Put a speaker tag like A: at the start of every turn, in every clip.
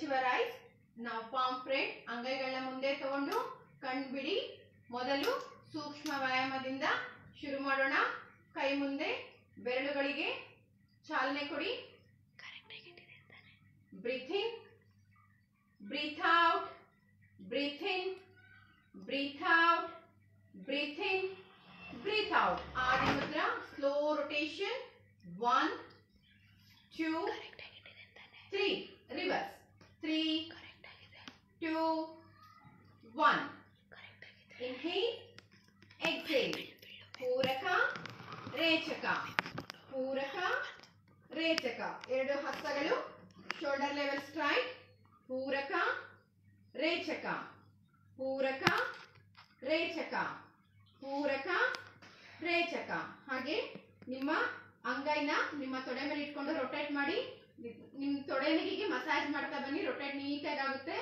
A: Stretch your eyes ನಾವು palm front ಅಂಗೈಗಳನ್ನ ಮುಂದೆ ತಗೊಂಡು ಕಣ್ ಬಿಡಿ ಮೊದಲು ಸೂಕ್ಷ್ಮ ವ್ಯಾಯಾಮದಿಂದ ಶುರು ಮಾಡೋಣ ಕೈ ಮುಂದೆ ಬೆರಳುಗಳಿಗೆ ಚಾಲನೆ ಕೊಡಿ breathe in breathe out breathe in breathe out breathe in breathe out ಆದಿ ಮುದ್ರ slow rotation one two three reverse three two one inhale exhale ಪೂರಕ ರೇಚಕ ಪೂರಕ ರೇಚಕ ಎರಡು ಹಸ್ತಗಳು ಶೋಲ್ಡರ್ ಲೆವೆಲ್ ಸ್ಟ್ರೈಟ್ ಪೂರಕ ರೇಚಕ ಪೂರಕ ರೇಚಕ ಪೂರಕ ರೇಚಕ ಹಾಗೆ ನಿಮ್ಮ ಅಂಗೈನ ನಿಮ್ಮ ತೊಡೆ ಮೇಲೆ ಇಟ್ಕೊಂಡು ರೊಟೇಟ್ ಮಾಡಿ ನಿಮ್ಮ ತೊಡೆನಿಗೆ ಮಸಾಜ್ ಮಾಡ್ತಾ ಬನ್ನಿ ರೊಟೇಟ್ ನೀಟಾಗಿ ಆಗುತ್ತೆ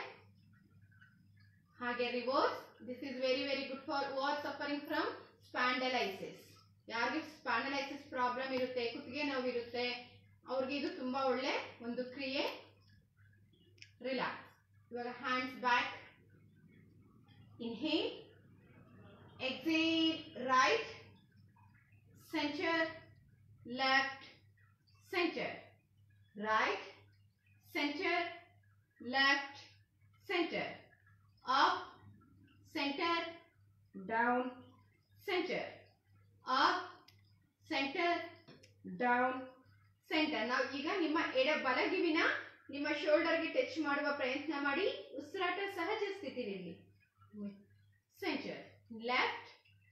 A: ಹಾಗೆ reverse this is very very good for are suffering from spondylosis ಯಾರಿಗೆ ಸ್ಪ್ಯಾಂಡಲೈಸಿಸ್ ಪ್ರಾಬ್ಲಮ್ ಇರುತ್ತೆ ಕುತ್ತಿಗೆ ನೋವು ಇರುತ್ತೆ ಅವ್ರಿಗೆ ಇದು ತುಂಬಾ ಒಳ್ಳೆ ಒಂದು ಕ್ರಿಯೆ ರಿಲ್ಯಾಕ್ಸ್ ಇವಾಗ hands back inhale exhale right centre left centre right, center, left, center, up, center, down, center, up, center, down, center. ನಾವು ಈಗ ನಿಮ್ಮ ಎಡ ಬಲಗಿವಿನ ನಿಮ್ಮ ಶೋಲ್ಡರ್ಗೆ ಟಚ್ ಮಾಡುವ ಪ್ರಯತ್ನ ಮಾಡಿ ಉಸಿರಾಟ ಸಹಜ ಸ್ಥಿತಿಯಲ್ಲಿ ಸೆಂಟರ್ ಲೆಫ್ಟ್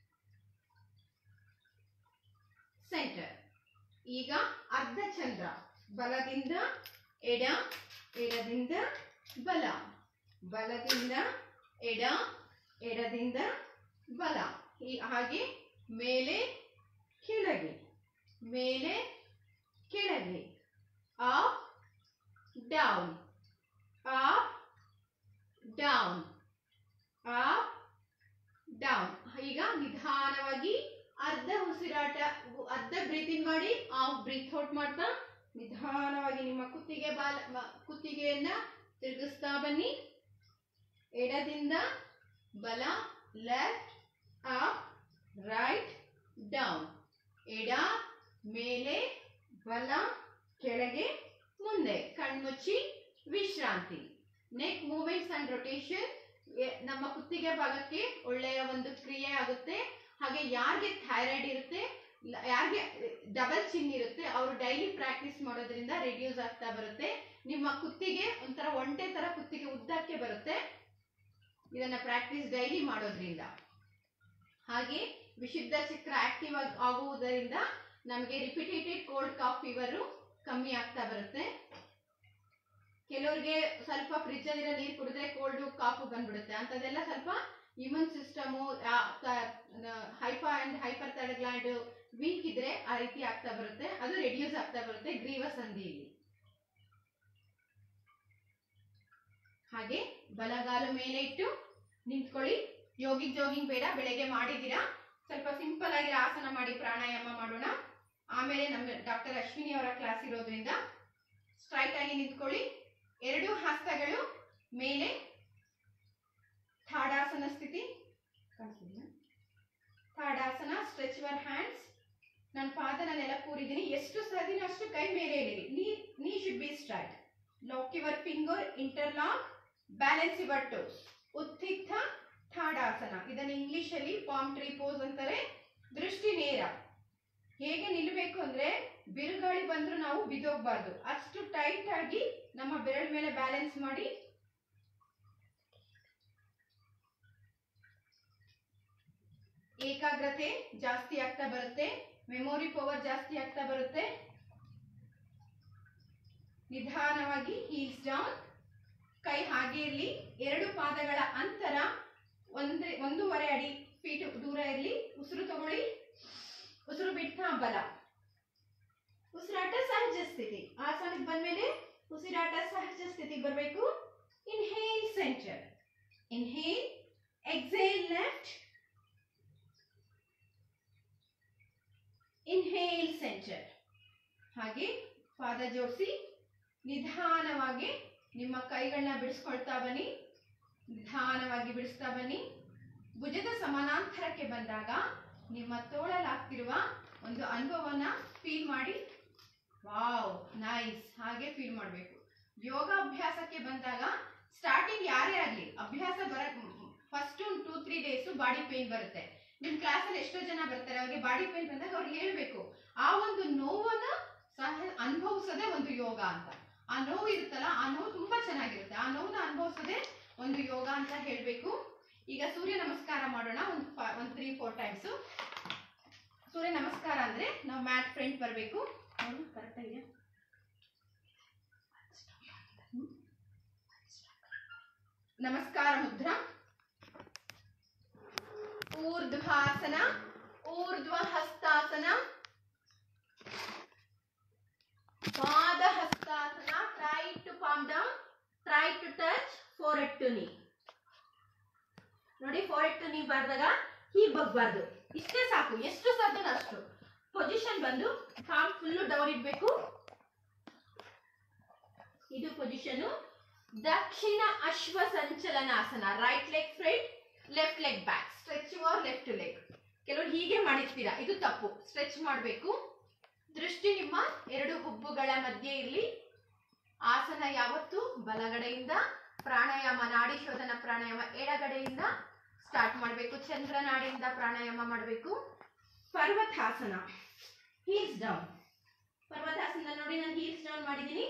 A: ಸೆಂಟರ್ ಈಗ ಅರ್ಧ ಚಂದ್ರ ಬಲದಿಂದ ಎಡ ಎಡದಿಂದ ಬಲ ಬಲದಿಂದ ಎಡ ಎಡದಿಂದ ಬಲ ಈ ಹಾಗೆ ಮೇಲೆ ಕೆಳಗೆ ಮೇಲೆ ಕೆಳಗೆ up down up down up down ಈಗ ನಿಧಾನವಾಗಿ ಅರ್ಧ ಉಸಿರಾಟ ಅರ್ಧ ಬ್ರೀತಿಂಗ್ ಮಾಡಿ ಆಫ್ ಬ್ರೀತ್ ಔಟ್ ಮಾಡ್ತಾ ನಿಧಾನವಾಗಿ ನಿಮ್ಮ ಕುತ್ತಿಗೆ ಬಾಲ ಮ- ಕುತ್ತಿಗೆಯನ್ನ ತಿರುಗಿಸ್ತಾ ಬನ್ನಿ ಎಡದಿಂದ ಬಲ ಲೆಫ್ಟ್ ಅಪ್ ರೈಟ್ ಡೌನ್ ಎಡ ಮೇಲೆ ಬಲ ಕೆಳಗೆ ಮುಂದೆ ಕಣ್ಮುಚ್ಚಿ ವಿಶ್ರಾಂತಿ ನೆಕ್ ಮೂವ್ಮೆಂಟ್ಸ್ ಅಂಡ್ ರೊಟೇಷನ್ ನಮ್ಮ ಕುತ್ತಿಗೆ ಭಾಗಕ್ಕೆ ಒಳ್ಳೆಯ ಒಂದು ಕ್ರಿಯೆ ಆಗುತ್ತೆ ಹಾಗೆ ಯಾರಿಗೆ ಥೈರಾಯ್ಡ್ ಇರುತ್ತೆ ಲ- ಯಾರಿಗೆ ಡಬಲ್ ಚಿನ್ ಇರುತ್ತೆ ಅವರು ಡೈಲಿ ಪ್ರಾಕ್ಟೀಸ್ ಮಾಡೋದ್ರಿಂದ ರಿಡ್ಯೂಸ್ ಆಗ್ತಾ ಬರುತ್ತೆ ನಿಮ್ಮ ಕುತ್ತಿಗೆ ಒಂಥರ ಒಂಟೆ ತರ ಕುತ್ತಿಗೆ ಉದ್ದಕ್ಕೆ ಬರುತ್ತೆ ಇದನ್ನ ಪ್ರಾಕ್ಟೀಸ್ ಡೈಲಿ ಮಾಡೋದ್ರಿಂದ ಹಾಗೆ ವಿಶುದ್ಧ ಚಕ್ರ ಆಕ್ಟಿವ್ ಆಗುವುದರಿಂದ ನಮಗೆ ರಿಪಿಟೇಟೆಡ್ ಕೋಲ್ಡ್ ಕಾಫ್ ಫೀವರು ಕಮ್ಮಿ ಆಗ್ತಾ ಬರುತ್ತೆ ಕೆಲವರಿಗೆ ಸ್ವಲ್ಪ ಫ್ರಿಜ್ ಅಲ್ಲಿರೋ ನೀರು ಕುಡಿದ್ರೆ ಕೋಲ್ಡ್ ಕಾಫು ಬಂದ್ಬಿಡುತ್ತೆ ಅಂತದೆಲ್ಲ ಸ್ವಲ್ಪ immune system hypo and hyper thyroid weak ಇದ್ರೆ ಆ ರೀತಿ ಆಗ್ತಾ ಬರುತ್ತೆ ಅದು ರೆಡ್ಯೂಸ್ ಆಗ್ತಾ ಬರುತ್ತೆ ಗ್ರೀವ ಸಂಧಿಯಲ್ಲಿ ಹಾಗೆ ಬಲಗಾಲು ಮೇಲೆ ಇಟ್ಟು ನಿಂತ್ಕೊಳ್ಳಿ ಯೋಗಿಂಗ್ ಜೋಗಿಂಗ್ ಬೇಡ ಬೆಳಗ್ಗೆ ಮಾಡಿದ್ದೀರಾ ಸ್ವಲ್ಪ ಸಿಂಪಲ್ ಆಗಿ ಆಸನ ಮಾಡಿ ಪ್ರಾಣಾಯಾಮ ಮಾಡೋಣ ಆಮೇಲೆ ನಮ್ಮ ಡಾಕ್ಟರ್ ಅಶ್ವಿನಿ ಅವರ ಕ್ಲಾಸ್ ಇರೋದ್ರಿಂದ ಸ್ಟ್ರೈಟ್ ಆಗಿ ನಿಂತ್ಕೊಳ್ಳಿ ಎರಡು ಹಸ್ತಗಳು ಮೇಲೆ ಥಾಡಾಸನ ಸ್ಥಿತಿ ಕಾಣಿಸ್ತಿದ್ಯಾ? ಥಾಡಾಸನ ಸ್ಟ್ರೆಚ್ ಯುವರ್ ಹ್ಯಾಂಡ್ಸ್ ನನ್ನ ಪಾದನ ನೆಲ ಕೂರಿದ್ದೀನಿ ಎಷ್ಟು ಸಾಧ್ಯನೋ ಅಷ್ಟು ಕೈ ಮೇಲೆ ಇಳಿರಿ knee knee should be straight lock your finger interlock balance your toes ಉತ್ಥಿತ ಥಾಡಾಸನ ಇದನ್ನು ಇಂಗ್ಲಿಷ್ ಅಲ್ಲಿ ಪಾಮ್ ಟ್ರೀ ಪೋಸ್ ಅಂತಾರೆ ದೃಷ್ಟಿ ನೇರ ಹೇಗೆ ನಿಲ್ಲಬೇಕು ಅಂದ್ರೆ ಬಿರುಗಾಳಿ ಬಂದ್ರು ನಾವು ಬಿದ್ದೋಗ್ಬಾರ್ದು ಅಷ್ಟು ಟೈಟ್ ಆಗಿ ನಮ್ಮ ಬೆರಳ ಮೇಲೆ ಬ್ಯಾಲೆನ್ಸ್ ಮಾಡಿ ಏಕಾಗ್ರತೆ ಜಾಸ್ತಿ ಆಗ್ತಾ ಬರುತ್ತೆ ಮೆಮೊರಿ ಪವರ್ ಜಾಸ್ತಿ ಆಗ್ತಾ ಬರುತ್ತೆ ನಿಧಾನವಾಗಿ ಹೀಲ್ಸ್ ಡೌನ್ ಕೈ ಹಾಗೆ ಇರಲಿ ಎರಡು ಪಾದಗಳ ಅಂತರ ಒಂದ್ರೆ ಒಂದೂವರೆ ಅಡಿ ಫೀಟ್ ದೂರ ಇರಲಿ ಉಸಿರು ತಗೊಳ್ಳಿ ಉಸಿರು ಬಿಡ್ತಾ ಬಲ ಉಸಿರಾಟ ಸಹಜ ಸ್ಥಿತಿ ಆಸನಕ್ಕೆ ಬಂದ್ಮೇಲೆ ಉಸಿರಾಟ ಸಹಜ ಸ್ಥಿತಿಗೆ ಬರಬೇಕು inhale centre inhale exhale left inhale centre ಹಾಗೆ ಪಾದ ಜೋಡಿಸಿ ನಿಧಾನವಾಗಿ ನಿಮ್ಮ ಕೈಗಳನ್ನ ಬಿಡಿಸ್ಕೊಳ್ತಾ ಬನ್ನಿ ನಿಧಾನವಾಗಿ ಬಿಡಿಸ್ತಾ ಬನ್ನಿ ಭುಜದ ಸಮಾನಾಂತರಕ್ಕೆ ಬಂದಾಗ ನಿಮ್ಮ ತೋಳಲಾಗ್ತಿರುವ ಒಂದು ಅನುಭವನ ಫೀಲ್ ಮಾಡಿ ವಾವ್ ನೈಸ್ ಹಾಗೆ ಫೀಲ್ ಮಾಡಬೇಕು ಯೋಗಾಭ್ಯಾಸಕ್ಕೆ ಬಂದಾಗ ಸ್ಟಾರ್ಟಿಂಗ್ ಯಾರೇ ಆಗಲಿ ಅಭ್ಯಾಸ ಬರ ಫಸ್ಟ್ ಒಂದು two three days body pain ಬರುತ್ತೆ ನಿಮ್ಮ ಕ್ಲಾಸಲ್ಲಿ ಎಷ್ಟೋ ಜನ ಬರ್ತಾರೆ ಅವ್ರಿಗೆ ಬಾಡಿ ಪೇನ್ ಬಂದಾಗ ಅವ್ರಿಗೆ ಹೇಳ್ಬೇಕು ಆ ಒಂದು ನೋವನ್ನ ಸಹ ಅನುಭವಿಸೋದೇ ಒಂದು ಯೋಗ ಅಂತ ಆ ನೋವು ಇರುತ್ತಲ್ಲ ಆ ನೋವು ತುಂಬಾ ಚೆನ್ನಾಗಿರುತ್ತೆ ಆ ನೋವನ್ನ ಅನುಭವಿಸೋದೇ ಒಂದು ಯೋಗ ಅಂತ ಹೇಳ್ಬೇಕು ಈಗ ಸೂರ್ಯ ನಮಸ್ಕಾರ ಮಾಡೋಣ ಒಂದು ಒಂದು ತ್ರೀ ಫೋರ್ ಟೈಮ್ಸ್ ಸೂರ್ಯ ನಮಸ್ಕಾರ ಅಂದ್ರೆ ನಾವು ಮ್ಯಾಟ್ ಫ್ರಂಟ್ ಬರಬೇಕು ನೋಡು ಕರೆಕ್ಟ್ ಇದೆಯಾ ಹ್ಮ್. ನಮಸ್ಕಾರ ಮುದ್ರಾ ಊರ್ಧ್ವಾಸನ ಊರ್ಧ್ವ ಹಸ್ತಾಸನ ಪಾದ ಹಸ್ತಾಸನ try to palm down try to touch forehead to knee ನೋಡಿ ಫೋರ್ ಎಟ್ ಟು ನೀ ಬರ್ದಾಗ ಹೀಗೆ ಬಗ್ಬಾರ್ದು ಇಷ್ಟೇ ಸಾಕು ಎಷ್ಟು ಸಾಧ್ಯ ಅಷ್ಟು ಪೊಸಿಷನ್ ಬಂದು ಕಾಮ್ ಫುಲ್ಲು ಡೌನ್ ಇಡ್ಬೇಕು ಇದು ಪೊಸಿಷನ್ ದಕ್ಷಿಣ ಅಶ್ವ ಸಂಚಲನಾಸನ right leg front left leg back stretch or left leg ಕೆಲವರು ಹೀಗೆ ಮಾಡಿರ್ತೀರಾ ಇದು ತಪ್ಪು ಸ್ಟ್ರೆಚ್ ಮಾಡಬೇಕು ದೃಷ್ಟಿ ನಿಮ್ಮ ಎರಡು ಹುಬ್ಬುಗಳ ಮಧ್ಯೆ ಇರಲಿ ಆಸನ ಯಾವತ್ತು ಬಲಗಡೆಯಿಂದ ಪ್ರಾಣಾಯಾಮ ನಾಡಿ ಶೋಧನ ಪ್ರಾಣಾಯಾಮ ಎಡಗಡೆಯಿಂದ ಸ್ಟಾರ್ಟ್ ಮಾಡಬೇಕು ಚಂದ್ರನಾಡಿಯಿಂದ ಪ್ರಾಣಾಯಾಮ ಮಾಡಬೇಕು ಪರ್ವತಾಸನ ಹೀಲ್ಸ್ ಡೌನ್ ಪರ್ವತಾಸನ ನೋಡಿ ನಾನು ಹೀಲ್ಸ್ ಡೌನ್ ಮಾಡಿದ್ದೀನಿ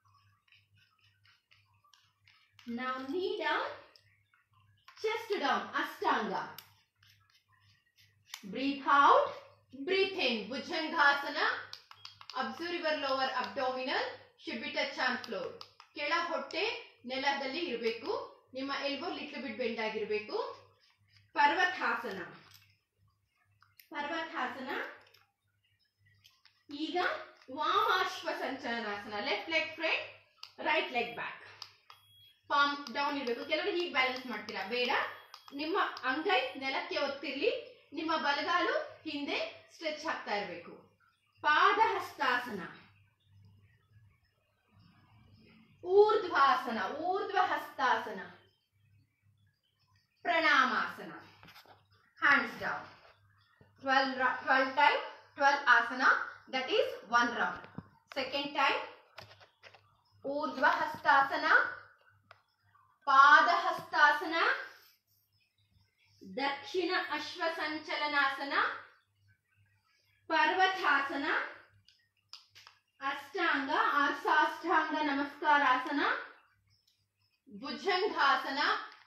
A: ನಾವು ನೀ ಡೌನ್ ಚೆಸ್ಟ್ ಡೌನ್ ಅಷ್ಟಾಂಗ ಬ್ರೀತ್ ಔಟ್ ಬ್ರೀತ್ ಇನ್ ಭುಜಂಗಾಸನ observe your lower abdominal should be touch on floor ಕೆಳ ಹೊಟ್ಟೆ ನೆಲದಲ್ಲಿ ಇರಬೇಕು ನಿಮ್ಮ ಎಲ್ಬೋ ಲಿಟ್ಲ್ ಬಿಟ್ ಬೆಂಡ್ ಆಗಿರಬೇಕು ಪರ್ವತಾಸನ ಪರ್ವತಾಸನ ಈಗ ವಾಮಾಶ್ವ ಸಂಚಲನಾಸನ left leg front right leg back palm down ಇರಬೇಕು ಕೆಲವರು ಹೀಗೆ ಬ್ಯಾಲೆನ್ಸ್ ಮಾಡ್ತೀರಾ ಬೇಡ ನಿಮ್ಮ ಅಂಗೈ ನೆಲಕ್ಕೆ ಒತ್ತಿರ್ಲಿ ನಿಮ್ಮ ಬಲಗಾಲು ಹಿಂದೆ ಸ್ಟ್ರೆಚ್ ಆಗ್ತಾ ಇರಬೇಕು ಪಾದ ಹಸ್ತಾಸನ ಊರ್ಧ್ವಾಸನ ಊರ್ಧ್ವ ಹಸ್ತಾಸನ ಪ್ರಣಾಮಾಸನ hands down twelve twelve time twelve ಆಸನ that is one round second time ಊರ್ಧ್ವ ಹಸ್ತಾಸನ ಪಾದ ಹಸ್ತಾಸನ ದಕ್ಷಿಣ ಅಶ್ವ ಸಂಚಲನಾಸನ ಪರ್ವತಾಸನ ಅಷ್ಟಾಂಗ ಆರ್ ಸಾಷ್ಟಾಂಗ ನಮಸ್ಕಾರಾಸನ ಭುಜಂಗಾಸನ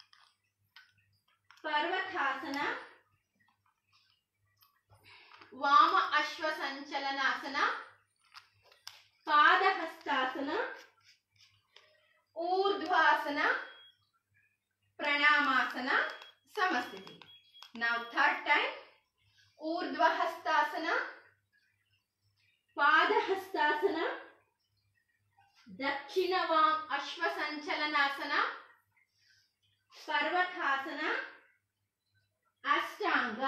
A: ಪರ್ವತಾಸನ ವಾಮ ಅಶ್ವ ಸಂಚಲನಾಸನ ಪಾದಹಸ್ತಾಸನ ಊರ್ಧ್ವಾಸನ ಪ್ರಣಾಮಾಸನ ಸಮಸ್ಥಿತಿ ನಾವು ಥರ್ಡ್ ಟೈಮ್ ಊರ್ಧ್ವ ಹಸ್ತಾಸನ ಪಾದಹಸ್ತಾಸನ ದಕ್ಷಿಣ ವಾಮ್ ಅಶ್ವ ಸಂಚಲನಾಸನ ಪರ್ವತಾಸನ ಅಷ್ಟಾಂಗ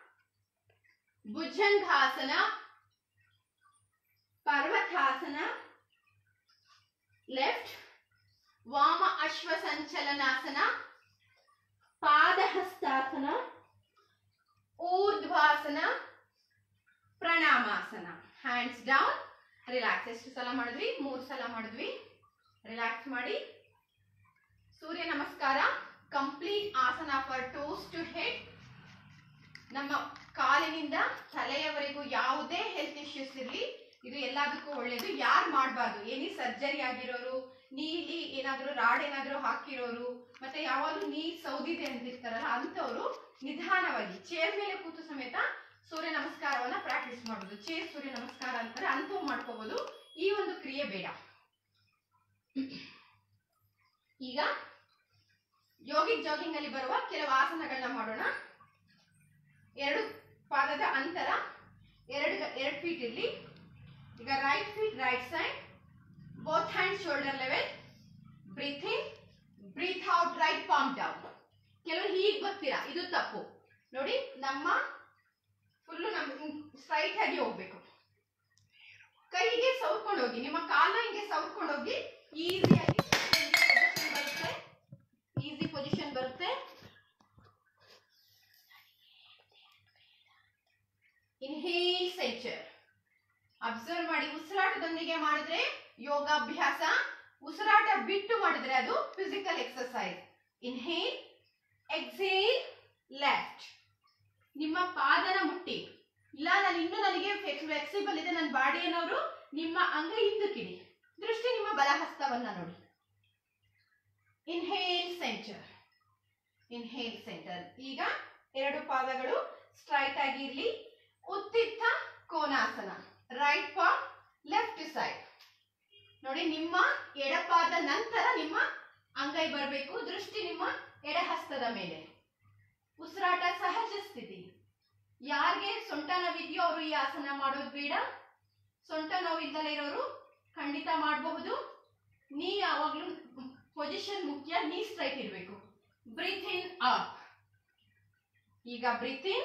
A: ಭುಜಂಗಾಸನ ಪರ್ವತಾಸನ ಲೆಫ್ಟ್ ವಾಮ ಅಶ್ವ ಸಂಚಲನಾಸನ ಪಾದಹಸ್ತಾಸನ ಊರ್ಧ್ವಾಸನ ಪ್ರಣಾಮಾಸನ ಹ್ಯಾಂಡ್ಸ್ ಡೌನ್ ರಿಲ್ಯಾಕ್ಸ್ ಎಷ್ಟು ಸಲ ಮಾಡಿದ್ವಿ ಮೂರು ಸಲ ಮಾಡಿದ್ವಿ ರಿಲ್ಯಾಕ್ಸ್ ಮಾಡಿ ಸೂರ್ಯ ನಮಸ್ಕಾರ ಕಂಪ್ಲೀಟ್ ಆಸನ ಫಾರ್ ಟೋಸ್ ಟು ಹೆಡ್ ನಮ್ಮ ಕಾಲಿನಿಂದ ತಲೆಯವರೆಗೂ ಯಾವುದೇ ಹೆಲ್ತ್ ಇಶ್ಯೂಸ್ ಇರಲಿ ಇದು ಎಲ್ಲದಕ್ಕೂ ಒಳ್ಳೇದು ಯಾರು ಮಾಡಬಾರ್ದು ಏನಿ ಸರ್ಜರಿ ಆಗಿರೋರು ನೀಲಿ ಏನಾದರೂ ರಾಡ್ ಏನಾದರೂ ಹಾಕಿರೋರು ಮತ್ತೆ ಯಾವಾಗಲೂ ನೀ ಸೌದಿದೆ ಅಂತಿರ್ತಾರಲ್ಲ ಅಂಥವ್ರು ನಿಧಾನವಾಗಿ ಚೇರ್ ಮೇಲೆ ಕೂತು ಸಮೇತ ಸೂರ್ಯ ನಮಸ್ಕಾರವನ್ನ ಪ್ರಾಕ್ಟೀಸ್ ಮಾಡೋದು ಚೇರ್ ಸೂರ್ಯ ನಮಸ್ಕಾರ ಅಂತಾರೆ ಅಂಥವು ಮಾಡ್ಕೋಬಹುದು ಈ ಒಂದು ಕ್ರಿಯೆ ಬೇಡ ಈಗ ಯೋಗಿಕ್ ಜಾಗಿಂಗ್ ಅಲ್ಲಿ ಬರುವ ಕೆಲವು ಆಸನಗಳನ್ನ ಮಾಡೋಣ ಎರಡು ಪಾದದ ಅಂತರ ಎರಡು ಎರಡು ಫೀಟ್ ಇರಲಿ ಈಗ right feet right side both hand shoulder level breathe in breathe out right palm down ಕೆಲವರು ಹೀಗೆ ಬರ್ತೀರಾ ಇದು ತಪ್ಪು ನೋಡಿ ನಮ್ಮ ಫುಲ್ಲು ನಮ್ಮ ಸ್ಟ್ರೈಟ್ ಆಗಿ ಹೋಗ್ಬೇಕು ಕೈಗೆ ಸವರ್ಕೊಂಡು ಹೋಗಿ ನಿಮ್ಮ ಕಾಲ ಹಿಂಗೆ ಸವರ್ಕೊಂಡು ಹೋಗಿ ಈಸಿಯಾಗಿ ಯೋಗಾಭ್ಯಾಸ ಉಸಿರಾಟ ಬಿಟ್ಟು ಮಾಡಿದ್ರೆ ಅದು physical exercise inhale exhale left ನಿಮ್ಮ ಪಾದನ ಮುಟ್ಟಿ ಇಲ್ಲ ನಾನು ಇನ್ನು ನನಗೆ ಫ್ಲೆಕ್ಸಿಬಲ್ ಇದೆ ನನ್ನ ಬಾಡಿ ಅನ್ನೋರು ನಿಮ್ಮ ಅಂಗ ಹಿಂದಕ್ಕಿಡಿ ದೃಷ್ಟಿ ನಿಮ್ಮ ಬಲಹಸ್ತವನ್ನ ನೋಡಿ ಇನ್ಹೇಲ್ ಸೆಂಟರ್ ಇನ್ಹೇಲ್ ಸೆಂಟರ್ ಈಗ ಎರಡು ಪಾದಗಳು ಸ್ಟ್ರೈಟ್ ಆಗಿರ್ಲಿ ಉತ್ತಿತ್ತ ಕೋನಾಸನ ರೈಟ್ ಪಾರ್ಟ್ ಲೆಫ್ಟ್ ಸೈಡ್ ನೋಡಿ ನಿಮ್ಮ ಎಡಪಾದ ನಂತರ ನಿಮ್ಮ ಅಂಗೈ ಬರಬೇಕು ದೃಷ್ಟಿ ನಿಮ್ಮ ಎಡಹಸ್ತದ ಮೇಲೆ ಉಸಿರಾಟ ಸಹಜ ಸ್ಥಿತಿ ಯಾರಿಗೆ ಸೊಂಟ ನೋವಿದೆಯೋ ಅವರು ಈ ಆಸನ ಮಾಡೋದು ಬೇಡ ಸೊಂಟ ನೋವು ಇಲ್ದಲೇ ಇರೋರು ಖಂಡಿತ ಮಾಡಬಹುದು ನೀ ಯಾವಾಗ್ಲೂ ಪೊಸಿಷನ್ ಮುಖ್ಯ ನೀ ಸ್ಟ್ರೈಟ್ ಇರಬೇಕು ಬ್ರೀತ್ ಇನ್ ಅಪ್ ಈಗ breathe in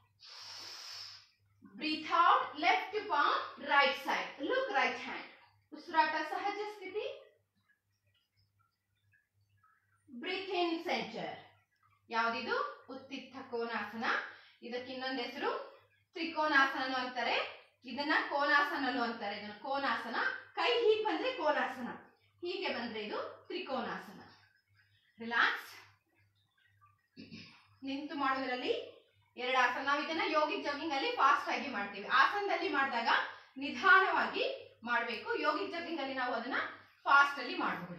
A: breathe out left palm right side look right hand ಉಸಿರಾಟ ಸಹಜ ಸ್ಥಿತಿ ಬ್ರೀತ್ ಇನ್ ಸೆಂಟರ್ ಯಾವ್ದಿದು ಉತ್ತಿತ್ತ ಕೋನಾಸನ ಇದಕ್ಕೆ ಇನ್ನೊಂದು ಹೆಸರು ತ್ರಿಕೋನಾಸನ ಅಂತಾರೆ ಇದನ್ನ ಕೋನಾಸನಲು ಅಂತಾರೆ ಇದನ್ನ ಕೋನಾಸನ ಕೈ ಹೀಗೆ ಬಂದ್ರೆ ಕೋನಾಸನ ಹೀಗೆ ಬಂದ್ರೆ ಇದು ತ್ರಿಕೋನಾಸನ ರಿಲ್ಯಾಕ್ಸ್ ನಿಂತು ಮಾಡೋದ್ರಲ್ಲಿ ಎರಡು ಆಸನ ನಾವು ಇದನ್ನ ಯೋಗಿಕ್ ಜಾಗಿಂಗ್ ಅಲ್ಲಿ ಫಾಸ್ಟ್ ಆಗಿ ಮಾಡ್ತೀವಿ ಆಸನದಲ್ಲಿ ಮಾಡಿದಾಗ ನಿಧಾನವಾಗಿ ಮಾಡಬೇಕು ಯೋಗಿಕ್ ಜಾಗಿಂಗ್ ಅಲ್ಲಿ ನಾವು ಅದನ್ನ ಫಾಸ್ಟ್ ಅಲ್ಲಿ ಮಾಡಬಹುದು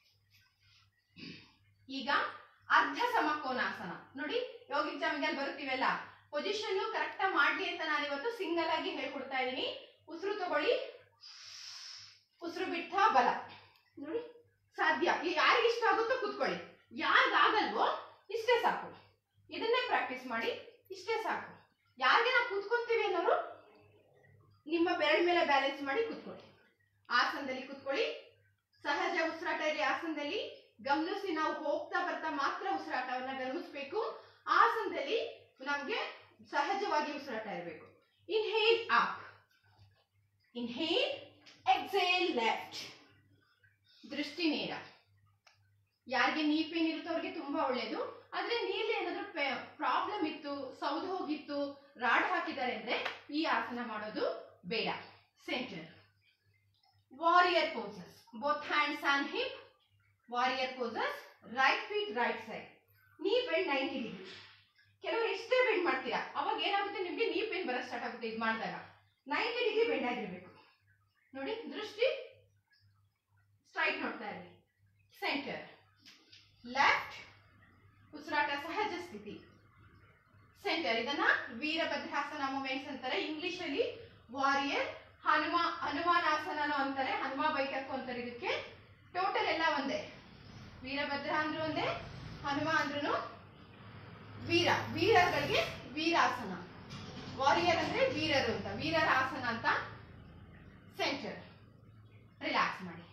A: ಈಗ ಅರ್ಧ ಸಮಕೋನಾಸನ ನೋಡಿ ಯೋಗಿಕ್ ಜಾಗಿಂಗ್ ಅಲ್ಲಿ ಬರುತ್ತೀವಲ್ಲ ಪೊಸಿಷನ್ ಕರೆಕ್ಟ್ ಮಾಡ್ಲಿ ಅಂತ ನಾನು ಇವತ್ತು ಸಿಂಗಲ್ ಆಗಿ ಹೇಳ್ಕೊಡ್ತಾ ಇದ್ದೀನಿ ಉಸಿರು ತಗೊಳ್ಳಿ ಉಸಿರು ಬಿಟ್ಟ ಬಲ ನೋಡಿ ಸಾಧ್ಯ ಯಾರಿಗೆ ಇಷ್ಟ ಆಗುತ್ತೋ ಕೂತ್ಕೊಳ್ಳಿ ಯಾರಿಗಾಗಲ್ವೋ ಇಷ್ಟೇ ಸಾಕು ಇದನ್ನೇ ಪ್ರಾಕ್ಟೀಸ್ ಮಾಡಿ ಇಷ್ಟೇ ಸಾಕು ಯಾರಿಗೆ ನಾವು ಕೂತ್ಕೊಂತೀವಿ ಅನ್ನೋರು ನಿಮ್ಮ ಬೆರಳ ಮೇಲೆ ಬ್ಯಾಲೆನ್ಸ್ ಮಾಡಿ ಕೂತ್ಕೊಳ್ಳಿ ಆಸನದಲ್ಲಿ ಕೂತ್ಕೊಳ್ಳಿ ಸಹಜ ಉಸಿರಾಟ ಇರಲಿ ಆಸನದಲ್ಲಿ ಗಮನಿಸಿ ನಾವು ಹೋಗ್ತಾ ಬರ್ತಾ ಮಾತ್ರ ಉಸಿರಾಟವನ್ನ ಗಮನಿಸಬೇಕು ಆಸನದಲ್ಲಿ ನಮಗೆ ಸಹಜವಾಗಿ ಉಸಿರಾಟ ಇರಬೇಕು inhale up inhale exhale left ದೃಷ್ಟಿ ನೇರ ಯಾರಿಗೆ ನೀ ಪೇನ್ ಇರುತ್ತೋ ಅವ್ರಿಗೆ ತುಂಬಾ ಒಳ್ಳೇದು ಆದ್ರೆ ನೀರಲ್ಲಿ ಏನಾದ್ರೂ ಪ್ರಾಬ್ಲಮ್ ಇತ್ತು ಸೌದು ಹೋಗಿತ್ತು ರಾಡ್ ಹಾಕಿದ್ದಾರೆ ಅಂದ್ರೆ ಈ ಆಸನ ಮಾಡೋದು ಬೇಡ centre warrior poses both hands on hip warrior poses right feet right side knee bend ninety degree ಕೆಲವರು ಎಷ್ಟೇ ಬೆಂಡ್ ಮಾಡ್ತೀರಾ ಅವಾಗ ಏನಾಗುತ್ತೆ ನಿಮ್ಗೆ ನೀ ಪೇನ್ ಬರೋ ಸ್ಟಾರ್ಟ್ ಆಗುತ್ತೆ ಇದು ಮಾಡಿದಾಗ ನೈಂಟಿ ಡಿಗ್ರಿ ಬೆಂಡ್ ಆಗಿರ್ಬೇಕು ನೋಡಿ ದೃಷ್ಟಿ ಸ್ಟ್ರೈಟ್ ನೋಡ್ತಾ ಇರಿ ಸೆಂಟರ್ ಲೆಫ್ಟ್ ಉಸಿರಾಟ ಸಹಜ ಸ್ಥಿತಿ ಸೆಂಟರ್ ಇದನ್ನ ವೀರಭದ್ರಾಸನ ಮೂಮೆಂಟ್ಸ್ ಅಂತಾರೆ ಇಂಗ್ಲಿಷ್ ಅಲ್ಲಿ ವಾರಿಯರ್ ಹನುಮ ಹನುಮಾನಾಸನನು ಅಂತಾರೆ ಹನುಮ ಬೈಕಕ್ಕು ಅಂತಾರೆ ಇದಕ್ಕೆ ಟೋಟಲ್ ಎಲ್ಲ ಒಂದೇ ವೀರಭದ್ರ ಅಂದ್ರು ಒಂದೇ ಹನುಮ ಅಂದ್ರೂ ವೀರ ವೀರಗಳಿಗೆ ವೀರಾಸನ ವಾರಿಯರ್ ಅಂದ್ರೆ ವೀರರು ಅಂತ ವೀರರ ಆಸನ ಅಂತ ಸೆಂಟರ್ ರಿಲ್ಯಾಕ್ಸ್ ಮಾಡಿ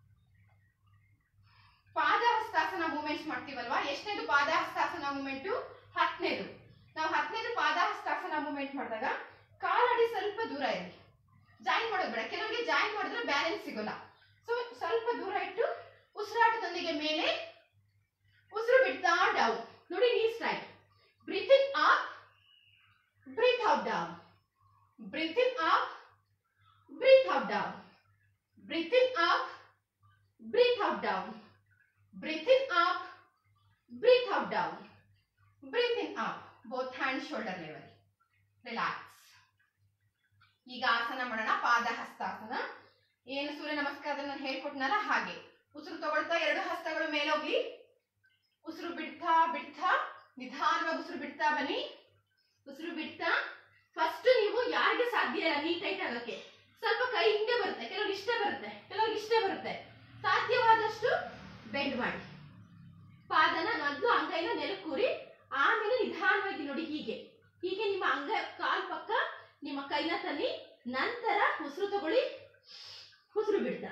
A: ಪಾದಹಸ್ತಾಸನ ಮೂಮೆಂಟ್ಸ್ ಮಾಡ್ತೀವಲ್ವಾ ಎಷ್ಟನೇದು ಪಾದಹಸ್ತಾಸನ ಮೂಮೆಂಟು ಹತ್ತನೇದು ನಾವು ಹತ್ತನೇದು ಪಾದಹಸ್ತಾಸನ ಮೂಮೆಂಟ್ ಮಾಡಿದಾಗ ಕಾಲಡಿ ಸ್ವಲ್ಪ ದೂರ ಇರಲಿ ಜಾಯಿನ್ ಮಾಡೋದು ಬೇಡ ಕೆಲವರಿಗೆ ಜಾಯಿನ್ ಮಾಡಿದ್ರೆ ಬ್ಯಾಲೆನ್ಸ್ ಸಿಗೋಲ್ಲ ಸೊ ಸ್ವಲ್ಪ ದೂರ ಇಟ್ಟು ಉಸಿರಾಟದೊಂದಿಗೆ ಮೇಲೆ ಉಸಿರು ಬಿಡ್ತಾ ಡೌನ್ ನೋಡಿ knee straight breathe in up breathe out down breathe in up breathe out down breathe in up breathe out down breathe in up breathe out down breathe in up both hand shoulder level relax ಈಗ ಆಸನ ಮಾಡೋಣ ಪಾದ ಹಸ್ತಾಸನ ಏನು ಸೂರ್ಯ ನಮಸ್ಕಾರದಲ್ಲಿ ನಾನು ಹೇಳ್ಕೊಟ್ನಲ್ಲ ಹಾಗೆ ಉಸಿರು ತಗೊಳ್ತಾ ಎರಡು ಹಸ್ತಗಳು ಮೇಲೋಗ್ಲಿ ಉಸಿರು ಬಿಡ್ತಾ ಬಿಡ್ತಾ ನಿಧಾನವಾಗಿ ಉಸಿರು ಬಿಡ್ತಾ ಬನ್ನಿ ಉಸಿರು ಬಿಡ್ತಾ ಫಸ್ಟ್ ನೀವು ಯಾರಿಗೆ ಸಾಧ್ಯ ಇಲ್ಲ ನೀ ಟೈಟ್ ಆಗಕ್ಕೆ ಸ್ವಲ್ಪ ಕೈ ಹಿಂಗೆ ಬರುತ್ತೆ ಕೆಲವ್ರಿಗೆ ಇಷ್ಟ ಬರುತ್ತೆ ಕೆಲವ್ರಿಗೆ ಇಷ್ಟ ಬರುತ್ತೆ ಸಾಧ್ಯವಾದಷ್ಟು ಬೆಂಡ್ ಮಾಡಿ ಪಾದನ ಮೊದಲು ಅಂಗೈನ ನೆಲಕ್ಕೂರಿ ಆಮೇಲೆ ನಿಧಾನವಾಗಿ ನೋಡಿ ಹೀಗೆ ಹೀಗೆ ನಿಮ್ಮ ಅಂಗ ಕಾಲ್ ಪಕ್ಕ ನಿಮ್ಮ ಕೈನ ತನ್ನಿ ನಂತರ ಉಸಿರು ತಗೊಳ್ಳಿ ಉಸಿರು ಬಿಡ್ತಾ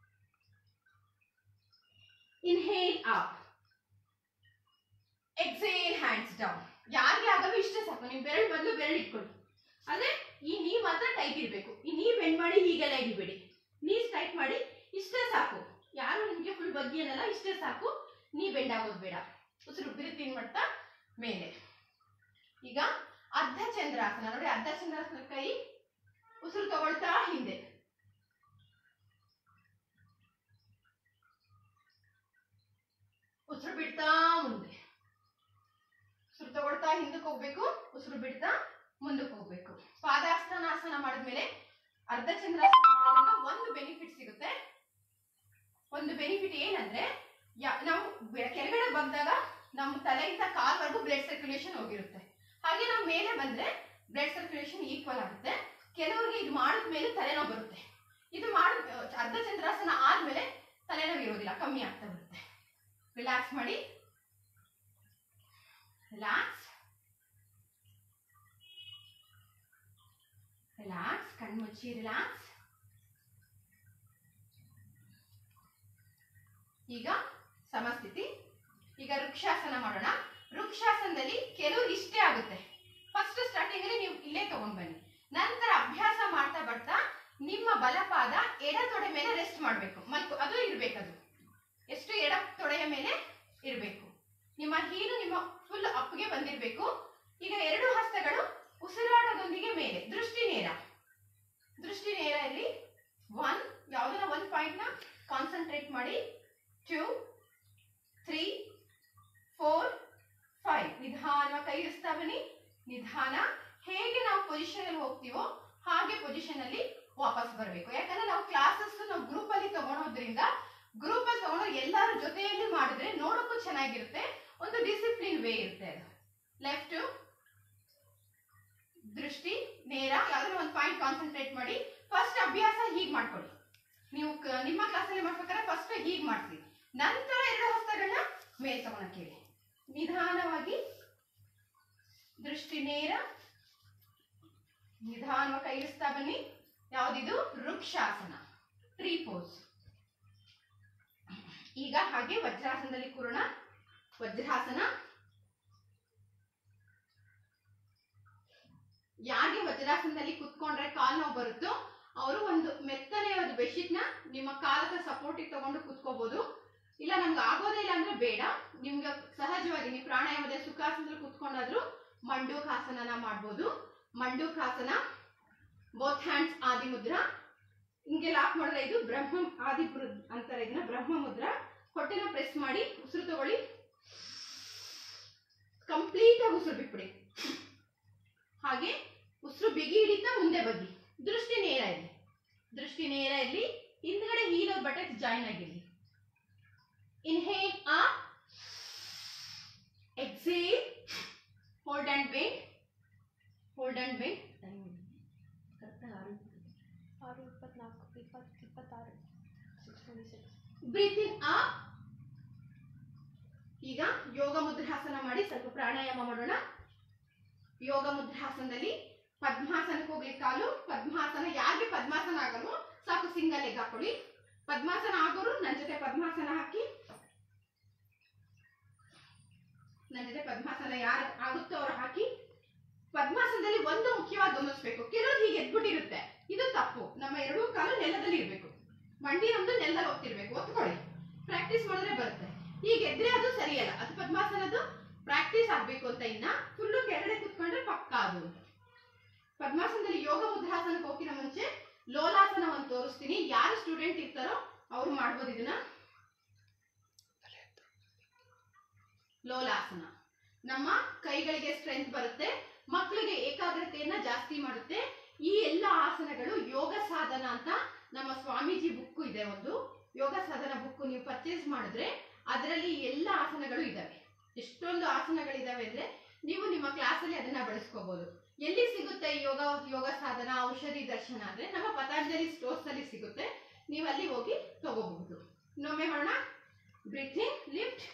A: inhale up exhale hands down ಯಾರಿಗೆ ಆಗಲು ಇಷ್ಟ ಸಾಕು ನಿಮ್ ಬೆರಳು ಮೊದಲು ಬೆರಳು ಇಟ್ಕೊಳ್ಳಿ ಅಂದ್ರೆ ಈ ನೀ ಮಾತ್ರ ಟೈಟ್ ಇರಬೇಕು ಈ ನೀ ಬೆಂಡ್ ಮಾಡಿ ಹೀಗೆಲ್ಲ ಹಿಡಿಬೇಡಿ ನೀ ಟೈಟ್ ಮಾಡಿ ಇಷ್ಟೇ ಸಾಕು ಯಾರು ನಿಮ್ಗೆ ಫುಲ್ ಬಗ್ಗೆ ಏನಲ್ಲ ಇಷ್ಟೇ ಸಾಕು ನೀ ಬೆಂಡ್ ಆಗೋದು ಬೇಡ ಉಸಿರು ಬಿರುತ್ತಿ ಮಾಡ್ತಾ ಮೇಲೆ ಈಗ ಅರ್ಧ ಚಂದ್ರಾಸನ ನೋಡಿ ಅರ್ಧ ಚಂದ್ರಾಸನ ಕೈ ಉಸಿರು ತಗೊಳ್ತಾ ಹಿಂದೆ ಉಸಿರು ಬಿಡ್ತಾ ಮುಂದೆ ಉಸಿರು ತಗೊಳ್ತಾ ಹಿಂದಕ್ಕೆ ಹೋಗ್ಬೇಕು ಉಸಿರು ಬಿಡ್ತಾ ಮುಂದಕ್ಕೆ ಹೋಗ್ಬೇಕು ಪಾದಾಸ್ತನಾಸನ ಮಾಡಿದ್ಮೇಲೆ ಅರ್ಧ ಚಂದ್ರಾಸನ ಮಾಡೋದ್ರಿಂದ ಒಂದು ಬೆನಿಫಿಟ್ ಸಿಗುತ್ತೆ ಒಂದು ಬೆನಿಫಿಟ್ ಏನಂದ್ರೆ ಯಾ- ನಾವು ಬೆ- ಕೆಳಗಡೆ ಬಂದಾಗ ನಮ್ಮ ತಲೆಯಿಂದ ಕಾಲ್ವರೆಗೂ ಬ್ಲಡ್ ಸರ್ಕ್ಯುಲೇಷನ್ ಹೋಗಿರುತ್ತೆ ಹಾಗೆ ನಾವು ಮೇಲೆ ಬಂದ್ರೆ ಬ್ಲಡ್ ಸರ್ಕ್ಯುಲೇಷನ್ ಈಕ್ವಲ್ ಆಗುತ್ತೆ ಕೆಲವರಿಗೆ ಇದು ಮಾಡಿದ್ಮೇಲೆ ತಲೆನೋವು ಬರುತ್ತೆ ಇದು ಮಾಡ ಅರ್ಧ ಚಂದ್ರಾಸನ ಆದ್ಮೇಲೆ ತಲೆನೋವು ಇರೋದಿಲ್ಲ ಕಮ್ಮಿ ಆಗ್ತಾ ಬರುತ್ತೆ ರಿಲ್ಯಾಕ್ಸ್ ಮಾಡಿ ರಿಲ್ಯಾಕ್ಸ್ ರಿಲ್ಯಾಕ್ಸ್ ಕಣ್ಮುಚ್ಚಿ ರಿಲ್ಯಾಕ್ಸ್ ಈಗ ಸಮಸ್ಥಿತಿ ಈಗ ವೃಕ್ಷಾಸನ ಮಾಡೋಣ ವೃಕ್ಷಾಸನದಲ್ಲಿ ಕೆಲವು ಇಷ್ಟೇ ಆಗುತ್ತೆ ಫಸ್ಟ್ ಸ್ಟಾರ್ಟಿಂಗ್ ಅಲ್ಲಿ ನೀವು ಇಲ್ಲೇ ತಗೊಂಡ್ ಬನ್ನಿ ನಂತರ ಅಭ್ಯಾಸ ಮಾಡ್ತಾ ಬರ್ತಾ ನಿಮ್ಮ ಬಲಪಾದ ಎಡ ತೊಡೆ ಮೇಲೆ ರೆಸ್ಟ್ ಮಾಡಬೇಕು ಮಲ್ಕು ಅದು ಇರ್ಬೇಕದು ಎಷ್ಟು ಎಡ ತೊಡೆಯ ಮೇಲೆ ಇರಬೇಕು ನಿಮ್ಮ ಹೀಲು ನಿಮ್ಮ ಫುಲ್ ಅಪ್ಗೆ ಬಂದಿರಬೇಕು ಈಗ ಎರಡು ಹಸ್ತಗಳು ಉಸಿರಾಟದೊಂದಿಗೆ ಮೇಲೆ ದೃಷ್ಟಿ ನೇರ ದೃಷ್ಟಿ ನೇರ ಇರಲಿ ಒನ್ ಯಾವ್ದನ್ನ ಒಂದು ಪಾಯಿಂಟ್ನ ಕಾನ್ಸಂಟ್ರೇಟ್ ಮಾಡಿ ಟೂ ತ್ರೀ ಫೋರ್ ಫೈವ್ ನಿಧಾನವಾಗಿ ಕೈ ಇಳಿಸ್ತಾ ಬನ್ನಿ ನಿಧಾನ ಹೇಗೆ ನಾವು ಪೊಸಿಷನ್ ಅಲ್ಲಿ ಹೋಗ್ತೀವೋ ಹಾಗೆ ಪೊಸಿಷನ್ ಅಲ್ಲಿ ವಾಪಸ್ ಬರಬೇಕು ಯಾಕಂದ್ರೆ ನಾವು ಕ್ಲಾಸಸ್ ನಾವು ಗ್ರೂಪ್ ಅಲ್ಲಿ ತಗೊಳೋದ್ರಿಂದ ಗ್ರೂಪ್ ಅಲ್ಲಿ ತಗೊಂಡು ಎಲ್ಲರ ಜೊತೆಯಲ್ಲಿ ಮಾಡಿದ್ರೆ ನೋಡೋಕ್ಕೂ ಚೆನ್ನಾಗಿರುತ್ತೆ ಒಂದು ಡಿಸಿಪ್ಲಿನ್ ವೇ ಇರುತ್ತೆ ಅದು ಲೆಫ್ಟ್ ದೃಷ್ಟಿ ನೇರ ಯಾವ್ದಾದ್ರು ಒಂದು ಪಾಯಿಂಟ್ ಕಾನ್ಸಂಟ್ರೇಟ್ ಮಾಡಿ ಫಸ್ಟ್ ಅಭ್ಯಾಸ ಹೀಗ್ ಮಾಡ್ಕೊಳ್ಳಿ ನೀವು ಕ- ನಿಮ್ಮ ಕ್ಲಾಸಲ್ಲಿ ಮಾಡ್ಬೇಕಾದ್ರೆ ಫಸ್ಟ್ ಹೀಗ್ ಮಾಡ್ತೀವಿ ನಂತರ ಎರಡು ಹಸ್ತಗಳನ್ನ ಮೇಲ್ ತಗೊಳಕ್ ಹೇಳಿ ನಿಧಾನವಾಗಿ ದೃಷ್ಟಿ ನೇರ ನಿಧಾನವಾಗಿ ಕೈ ಇಳಿಸ್ತಾ ಬನ್ನಿ ಯಾವ್ದಿದು ವೃಕ್ಷಾಸನ ಟ್ರೀ ಪೋಸ್ ಈಗ ಹಾಗೆ ವಜ್ರಾಸನದಲ್ಲಿ ಕೂರೋಣ ವಜ್ರಾಸನ ಯಾರಿಗೆ ವಜ್ರಾಸನದಲ್ಲಿ ಕುತ್ಕೊಂಡ್ರೆ ಕಾಲ್ ನೋವು ಬರುತ್ತೋ ಅವರು ಒಂದು ಮೆತ್ತನೆ ಒಂದು ಬೆಡ್ಶೀಟ್ ನ ನಿಮ್ಮ ಕಾಲದ ಸಪೋರ್ಟಿಗೆ ತಗೊಂಡು ಕುತ್ಕೋಬಹುದು ಇಲ್ಲ ನಮ್ಗೆ ಆಗೋದೇ ಇಲ್ಲ ಅಂದ್ರೆ ಬೇಡ ನಿಮ್ಗೆ ಸಹಜವಾಗಿ ನೀವು ಪ್ರಾಣಾಯಾಮದ ಸುಖಾಸನದಲ್ಲಿ ಕುತ್ಕೊಂಡಾದ್ರೂ ಮಂಡೂಕಾಸನನ ಮಾಡ್ಬೋದು ಮಂಡೂಕಾಸನ ಬೋತ್ ಹ್ಯಾಂಡ್ಸ್ ಆದಿ ಮುದ್ರಾ ಹಿಂಗೆ ಲಾಕ್ ಮಾಡಿದ್ರೆ ಇದು ಬ್ರಹ್ಮ ಆದಿ ಬೃ- ಅಂತಾರೆ ಇದನ್ನ ಬ್ರಹ್ಮ ಮುದ್ರಾ ಹೊಟ್ಟೆನ ಪ್ರೆಸ್ ಮಾಡಿ ಉಸಿರು ತಗೊಳ್ಳಿ ಕಂಪ್ಲೀಟ್ ಆಗಿ ಉಸಿರು ಬಿಟ್ಬಿಡಿ ಹಾಗೆ ಉಸಿರು ಬಿಗಿ ಹಿಡಿತಾ ಮುಂದೆ ಬಗ್ಗಿ ದೃಷ್ಟಿ ನೇರ ಇರಲಿ ದೃಷ್ಟಿ ನೇರ ಇರಲಿ ಹಿಂದ್ಗಡೆ ಹೀಲೋ ಬಟನ್ ಜಾಯಿನ್ ಆಗಿರಲಿ inhale up exhale hold and wait hold and wait
B: ಆರು ಇಪ್ಪತ್ನಾಲ್ಕು ಇಪ್ಪತ್ತು ಇಪ್ಪತ್ತಾರು six twenty six
A: breathe in up ಈಗ ಯೋಗ ಮುದ್ರಾಸನ ಮಾಡಿ ಸ್ವಲ್ಪ ಪ್ರಾಣಾಯಾಮ ಮಾಡೋಣ ಯೋಗ ಮುದ್ರಾಸನದಲ್ಲಿ ಪದ್ಮಾಸನಕ್ಕೆ ಹೋಗ್ಲಿ ಕಾಲು ಪದ್ಮಾಸನ ಯಾರಿಗೆ ಪದ್ಮಾಸನ ಆಗಲ್ವೋ ಸಾಕು ಸಿಂಗಲ್ ಲೆಗ್ ಹಾಕೊಳ್ಳಿ ಪದ್ಮಾಸನ ಆಗೋರು ನನ್ನ ಜೊತೆ ಪದ್ಮಾಸನ ಹಾಕಿ ನನ್ನ ಜೊತೆ ಪದ್ಮಾಸನ ಯಾರು ಆಗುತ್ತೋ ಅವ್ರು ಹಾಕಿ ಪದ್ಮಾಸನದಲ್ಲಿ ಒಂದು ಮುಖ್ಯವಾಗಿ ಗಮನಿಸಬೇಕು ಕೆಲವ್ರು ಹೀಗೆ ಎದ್ಬಿಟ್ಟಿರುತ್ತೆ ಇದು ತಪ್ಪು ನಮ್ಮ ಎರಡೂ ಕಾಲು ನೆಲದಲ್ಲಿ ಇರಬೇಕು ಮಂಡಿ ನಮ್ದು ನೆಲದಲ್ಲಿ ಹೋಗ್ತಿರ್ಬೇಕು ಒತ್ಕೊಳ್ಳಿ ಪ್ರಾಕ್ಟೀಸ್ ಮಾಡಿದ್ರೆ ಬರುತ್ತೆ ಈಗ ಎದ್ರೆ ಅದು ಸರಿಯಲ್ಲ ಅದು ಪದ್ಮಾಸನದು ಪ್ರಾಕ್ಟೀಸ್ ಆಗ್ಬೇಕು ಅಂತ ಇನ್ನ ಫುಲ್ಲು ಕೆಳಗಡೆ ಕುತ್ಕೊಂಡ್ರೆ ಪಕ್ಕ ಅದು ಅಂತ ಪದ್ಮಾಸನದಲ್ಲಿ ಯೋಗ ಮುದ್ರಾಸನಕ್ಕೆ ಹೋಗಿನ ಮುಂಚೆ ಲೋಲಾಸನವನ್ನು ತೋರಿಸ್ತೀನಿ ಯಾರು ಸ್ಟೂಡೆಂಟ್ ಇರ್ತಾರೋ ಅವ್ರು ಮಾಡ್ಬೋದು ಇದನ್ನ ಲೋಲಾಸನ ನಮ್ಮ ಕೈಗಳಿಗೆ ಸ್ಟ್ರೆಂತ್ ಬರುತ್ತೆ ಮಕ್ಕಳಿಗೆ ಏಕಾಗ್ರತೆಯನ್ನ ಜಾಸ್ತಿ ಮಾಡುತ್ತೆ ಈ ಎಲ್ಲ ಆಸನಗಳು ಯೋಗ ಸಾಧನ ಅಂತ ನಮ್ಮ ಸ್ವಾಮೀಜಿ ಬುಕ್ ಇದೆ ಒಂದು ಯೋಗ ಸಾಧನ ಬುಕ್ ನೀವು ಪರ್ಚೇಸ್ ಮಾಡಿದ್ರೆ ಅದರಲ್ಲಿ ಎಲ್ಲ ಆಸನಗಳು ಇದಾವೆ ಎಷ್ಟೊಂದು ಆಸನಗಳಿದಾವೆ ಅಂದ್ರೆ ನೀವು ನಿಮ್ಮ ಕ್ಲಾಸಲ್ಲಿ ಅದನ್ನ ಬಳಸ್ಕೋಬಹುದು ಎಲ್ಲಿ ಸಿಗುತ್ತೆ ಈ ಯೋಗ ಯೋಗ ಸಾಧನ ಔಷಧಿ ದರ್ಶನ ಅಂದ್ರೆ ನಮ್ಮ ಪತಾಂಜಲಿ ಸ್ಟೋರ್ಸ್ ಅಲ್ಲಿ ಸಿಗುತ್ತೆ ನೀವು ಅಲ್ಲಿ ಹೋಗಿ ತಗೋಬಹುದು ಇನ್ನೊಮ್ಮೆ ಮಾಡೋಣ ಬ್ರೀಥಿಂಗ್ ಲಿಫ್ಟ್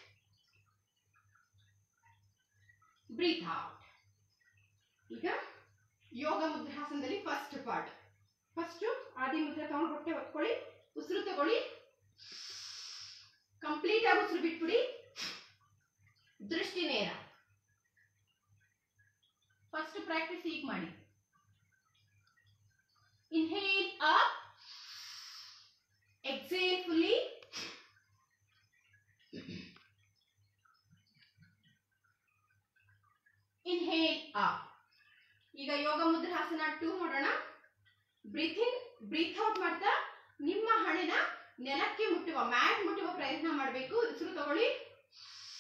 A: ಬ್ರೀತ್ ಔಟ್ ಈಗ ಯೋಗ ಮುದ್ರಾಸನದಲ್ಲಿ ಫಸ್ಟ್ ಪಾರ್ಟ್ ಫಸ್ಟ್ ಆದಿ ಮುದ್ರೆ ತಗೊಂಡು ಹೊಟ್ಟೆ ಹೊತ್ಕೊಳ್ಳಿ ಉಸಿರು ತಗೊಳ್ಳಿ ಕಂಪ್ಲೀಟ್ ಆಗಿ ಉಸಿರು ಬಿಟ್ಬಿಡಿ ದೃಷ್ಟಿ ನೇರ ಫಸ್ಟ್ ಪ್ರಾಕ್ಟೀಸ್ ಈಗ ಮಾಡಿ inhale up exhale fully inhale up ಈಗ ಯೋಗ ಮುದ್ರಾಸನ ಟೂ ಮಾಡೋಣ ಬ್ರೀತ್ ಇನ್ ಬ್ರೀತ್ ಔಟ್ ಮಾಡ್ತಾ ನಿಮ್ಮ ಹಣೆನ ನೆಲಕ್ಕೆ ಮುಟ್ಟುವ ಮ್ಯಾಟ್ ಮುಟ್ಟುವ ಪ್ರಯತ್ನ ಮಾಡಬೇಕು ಉಸಿರು ತಗೊಳ್ಳಿ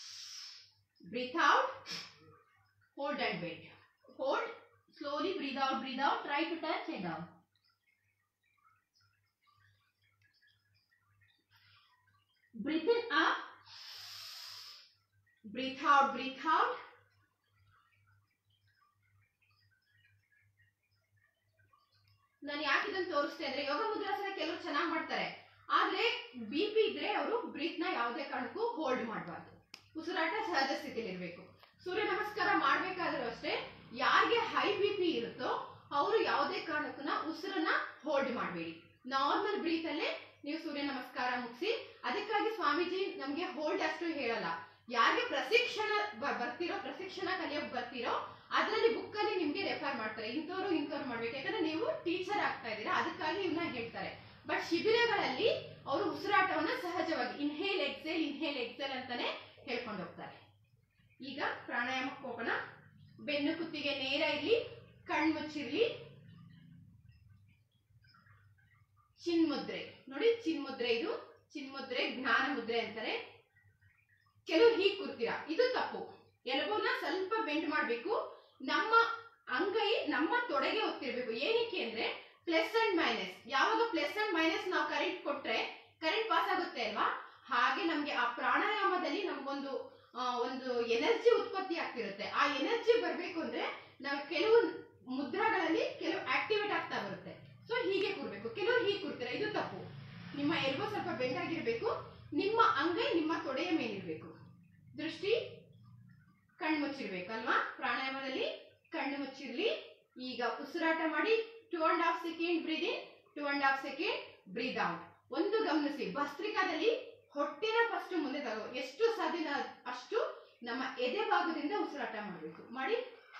A: breathe out hold and wait hold slowly breathe out breathe out try to touch and down breathe in up breathe out breathe out ನಾನು ಯಾಕೆ ಇದನ್ನ ತೋರಿಸ್ತೆ ಅಂದ್ರೆ ಯೋಗ ಮುದ್ರಾಸನ ಕೆಲವರು ಚೆನ್ನಾಗಿ ಮಾಡ್ತಾರೆ ಆದ್ರೆ ಬಿ ಪಿ ಇದ್ರೆ ಅವರು ಬ್ರೀತ್ ನ ಯಾವುದೇ ಕಾರಣಕ್ಕೂ ಹೋಲ್ಡ್ ಮಾಡಬಾರ್ದು ಉಸಿರಾಟ ಸಹಜ ಸ್ಥಿತಿಲಿ ಇರಬೇಕು ಸೂರ್ಯ ನಮಸ್ಕಾರ ಮಾಡ್ಬೇಕಾದ್ರೂ ಅಷ್ಟೇ ಯಾರಿಗೆ ಹೈ ಬಿ ಪಿ ಇರುತ್ತೋ ಅವರು ಯಾವುದೇ ಕಾರಣಕ್ಕೂ ಉಸಿರನ್ನ ಹೋಲ್ಡ್ ಮಾಡಬೇಡಿ ನಾರ್ಮಲ್ ಬ್ರೀತ್ ಅಲ್ಲೇ ನೀವು ಸೂರ್ಯ ನಮಸ್ಕಾರ ಮುಗಿಸಿ ಅದಕ್ಕಾಗಿ ಸ್ವಾಮೀಜಿ ನಮ್ಗೆ ಹೋಲ್ಡ್ ಅಷ್ಟು ಹೇಳಲ್ಲ ಯಾರಿಗೆ ಪ್ರಶಿಕ್ಷಣ ಬ- ಬರ್ತಿರೋ ಪ್ರಶಿಕ್ಷಣ ಕಲಿಯೋಕ್ ಬರ್ತಿರೋ ಅದರಲ್ಲಿ ಬುಕ್ ಅಲ್ಲಿ ನಿಮ್ಗೆ ರೆಫರ್ ಮಾಡ್ತಾರೆ ಇಂಥವ್ರು ಇಂಥವ್ರು ಮಾಡ್ಬೇಕು ಯಾಕಂದ್ರೆ ನೀವು ಟೀಚರ್ ಆಗ್ತಾ ಇದ್ದೀರಾ ಅದಕ್ಕಾಗಿ ಇವನ್ನ ಹೇಳ್ತಾರೆ ಬಟ್ ಶಿಬಿರಗಳಲ್ಲಿ ಅವರು ಉಸಿರಾಟವನ್ನ ಸಹಜವಾಗಿ ಇನ್ಹೇಲ್ ಎಕ್ಸೇಲ್ ಇನ್ಹೇಲ್ ಎಕ್ಸೇಲ್ ಅಂತಾನೆ ಹೇಳ್ಕೊಂಡು ಹೋಗ್ತಾರೆ ಈಗ ಪ್ರಾಣಾಯಾಮಕ್ಕೆ ಹೋಗೋಣ ಬೆನ್ನು ಕುತ್ತಿಗೆ ನೇರ ಇರ್ಲಿ ಕಣ್ ಮುಚ್ಚಿರ್ಲಿ ಚಿನ್ಮುದ್ರೆ ನೋಡಿ ಚಿನ್ಮುದ್ರೆ ಇದು ಚಿನ್ಮುದ್ರೆ ಜ್ಞಾನ ಮುದ್ರೆ ಅಂತಾರೆ ಕೆಲವರು ಹೀಗ್ ಕೂರ್ತೀರಾ ಇದು ತಪ್ಪು ಎಲ್ಬೋನ ಸ್ವಲ್ಪ ಬೆಂಡ್ ಮಾಡ್ಬೇಕು ನಮ್ಮ ಅಂಗೈ ನಮ್ಮ ತೊಡೆಗೆ ಒತ್ತಿರ್ಬೇಕು ಏನಕ್ಕೆ ಅಂದ್ರೆ ಪ್ಲಸ್ ಅಂಡ್ ಮೈನಸ್ ಯಾವಾಗ ಪ್ಲಸ್ ಅಂಡ್ ಮೈನಸ್ ನಾವು ಕರೆಂಟ್ ಕೊಟ್ರೆ ಕರೆಂಟ್ ಪಾಸ್ ಆಗುತ್ತೆ ಅಲ್ವಾ ಹಾಗೆ ನಮ್ಗೆ ಆ ಪ್ರಾಣಾಯಾಮದಲ್ಲಿ ನಮ್ಗೊಂದು ಆ, ಒಂದು ಎನರ್ಜಿ ಉತ್ಪತ್ತಿ ಆಗ್ತಿರುತ್ತೆ ಆ ಎನರ್ಜಿ ಬರ್ಬೇಕು ಅಂದ್ರೆ ನಾವು ಕೆಲವು ಮುದ್ರಾಗಳಲ್ಲಿ ಕೆಲವು ಆಕ್ಟಿವೇಟ್ ಆಗ್ತಾ ಬರುತ್ತೆ ಸೊ ಹೀಗೆ ಕೂರ್ಬೇಕು ಕೆಲವರು ಹೀಗೆ ಕೂರ್ತಾರೆ ಇದು ತಪ್ಪು ನಿಮ್ಮ ಎಲ್ಬೋ ಸ್ವಲ್ಪ ಬೆಂಡ್ ಆಗಿರ್ಬೇಕು ನಿಮ್ಮ ಅಂಗೈ ನಿಮ್ಮ ತೊಡೆಯ ಮೇಲಿರ್ಬೇಕು ದೃಷ್ಟಿ ಕಣ್ಣು ಮುಚ್ಚಿರ್ಬೇಕು ಅಲ್ವಾ ಪ್ರಾಣಾಯಾಮದಲ್ಲಿ ಕಣ್ಣು ಮುಚ್ಚಿರ್ಲಿ ಈಗ ಉಸಿರಾಟ ಮಾಡಿ two and half second breathe in two and half second breathe out ಒಂದು ಗಮನಿಸಿ ಭಸ್ತ್ರಿಕಾದಲ್ಲಿ ಹೊಟ್ಟೆನ ಫಸ್ಟ್ ಮುಂದೆ ತಗೋ ಎಷ್ಟು ಸಾಧ್ಯ ಅಷ್ಟು ನಮ್ಮ ಎದೆ ಭಾಗದಿಂದ ಉಸಿರಾಟ ಮಾಡಬೇಕು ಮಾಡಿ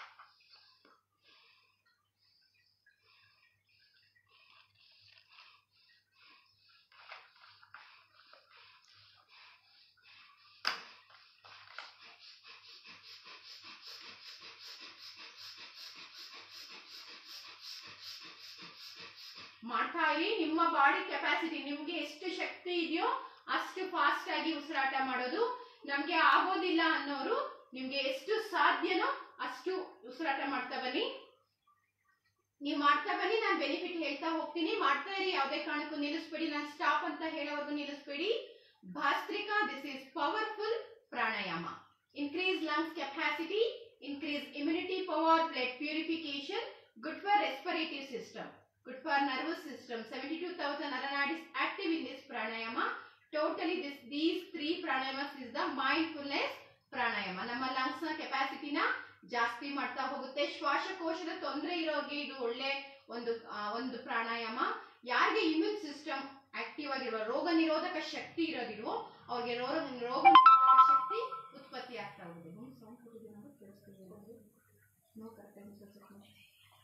A: ಮಾಡ್ತಾ ಇರಿ ನಿಮ್ಮ ಬಾಡಿ ಕೆಪಾಸಿಟಿ ನಿಮ್ಗೆ ಎಷ್ಟು ಶಕ್ತಿ ಇದೆಯೋ ಅಷ್ಟು ಫಾಸ್ಟ್ ಆಗಿ ಉಸಿರಾಟ ಮಾಡೋದು ನಮ್ಗೆ ಆಗೋದಿಲ್ಲ ಅನ್ನೋರು ನಿಮ್ಗೆ ಎಷ್ಟು ಸಾಧ್ಯನೋ ಅಷ್ಟು ಉಸಿರಾಟ ಮಾಡ್ತಾ ಬನ್ನಿ ನೀವು ಮಾಡ್ತಾ ಬನ್ನಿ ನಾನು ಬೆನಿಫಿಟ್ ಹೇಳ್ತಾ ಹೋಗ್ತೀನಿ ಮಾಡ್ತಾ ಇರಿ ಯಾವುದೇ ಕಾರಣಕ್ಕೂ ನಿಲ್ಲಿಸ್ಬೇಡಿ ನಾನು ಸ್ಟಾಪ್ ಅಂತ ಹೇಳೋವರೆಗೂ ನಿಲ್ಲಿಸ್ಬೇಡಿ ಭಾಸ್ತ್ರಿಕಾ ದಿಸ್ ಇಸ್ ಪವರ್ಫುಲ್ ಪ್ರಾಣಾಯಾಮ increase lungs capacity increase immunity power blood purification good for respiratory system good for nervous system 72000 aranad is active in this pranayama totally this these three pranayamas is the mindfulness ಪ್ರಾಣಾಯಾಮ ನಮ್ಮ lungs ನ ಕೆಪಾಸಿಟಿನ ಜಾಸ್ತಿ ಮಾಡ್ತಾ ಹೋಗುತ್ತೆ ಶ್ವಾಸಕೋಶದ ತೊಂದರೆ ಇರೋರಿಗೆ ಇದು ಒಳ್ಳೆ ಒಂದು ಆ, ಒಂದು ಪ್ರಾಣಾಯಾಮ ಯಾರಿಗೆ ಇಮ್ಯೂನ್ ಸಿಸ್ಟಮ್ ಆಕ್ಟಿವ್ ಆಗಿರುವ ರೋಗ ನಿರೋಧಕ ಶಕ್ತಿ ಇರೋದಿಲ್ವೋ ಅವ್ರಿಗೆ ರೋಗ ರೋಗ ನಿರೋಧಕ ಶಕ್ತಿ ಉತ್ಪತ್ತಿ ಆಗ್ತಾ ಹೋಗುತ್ತೆ ಒಂದು sound ಕೊಟ್ಟಿದ್ದೀರಾ ಅಂತ ಕೇಳಿಸ್ತಿದೆಯಾ? No, correct ಆಗಿ ಸ್ವಲ್ಪ ಸ್ವಲ್ಪ ನೋಡಿ.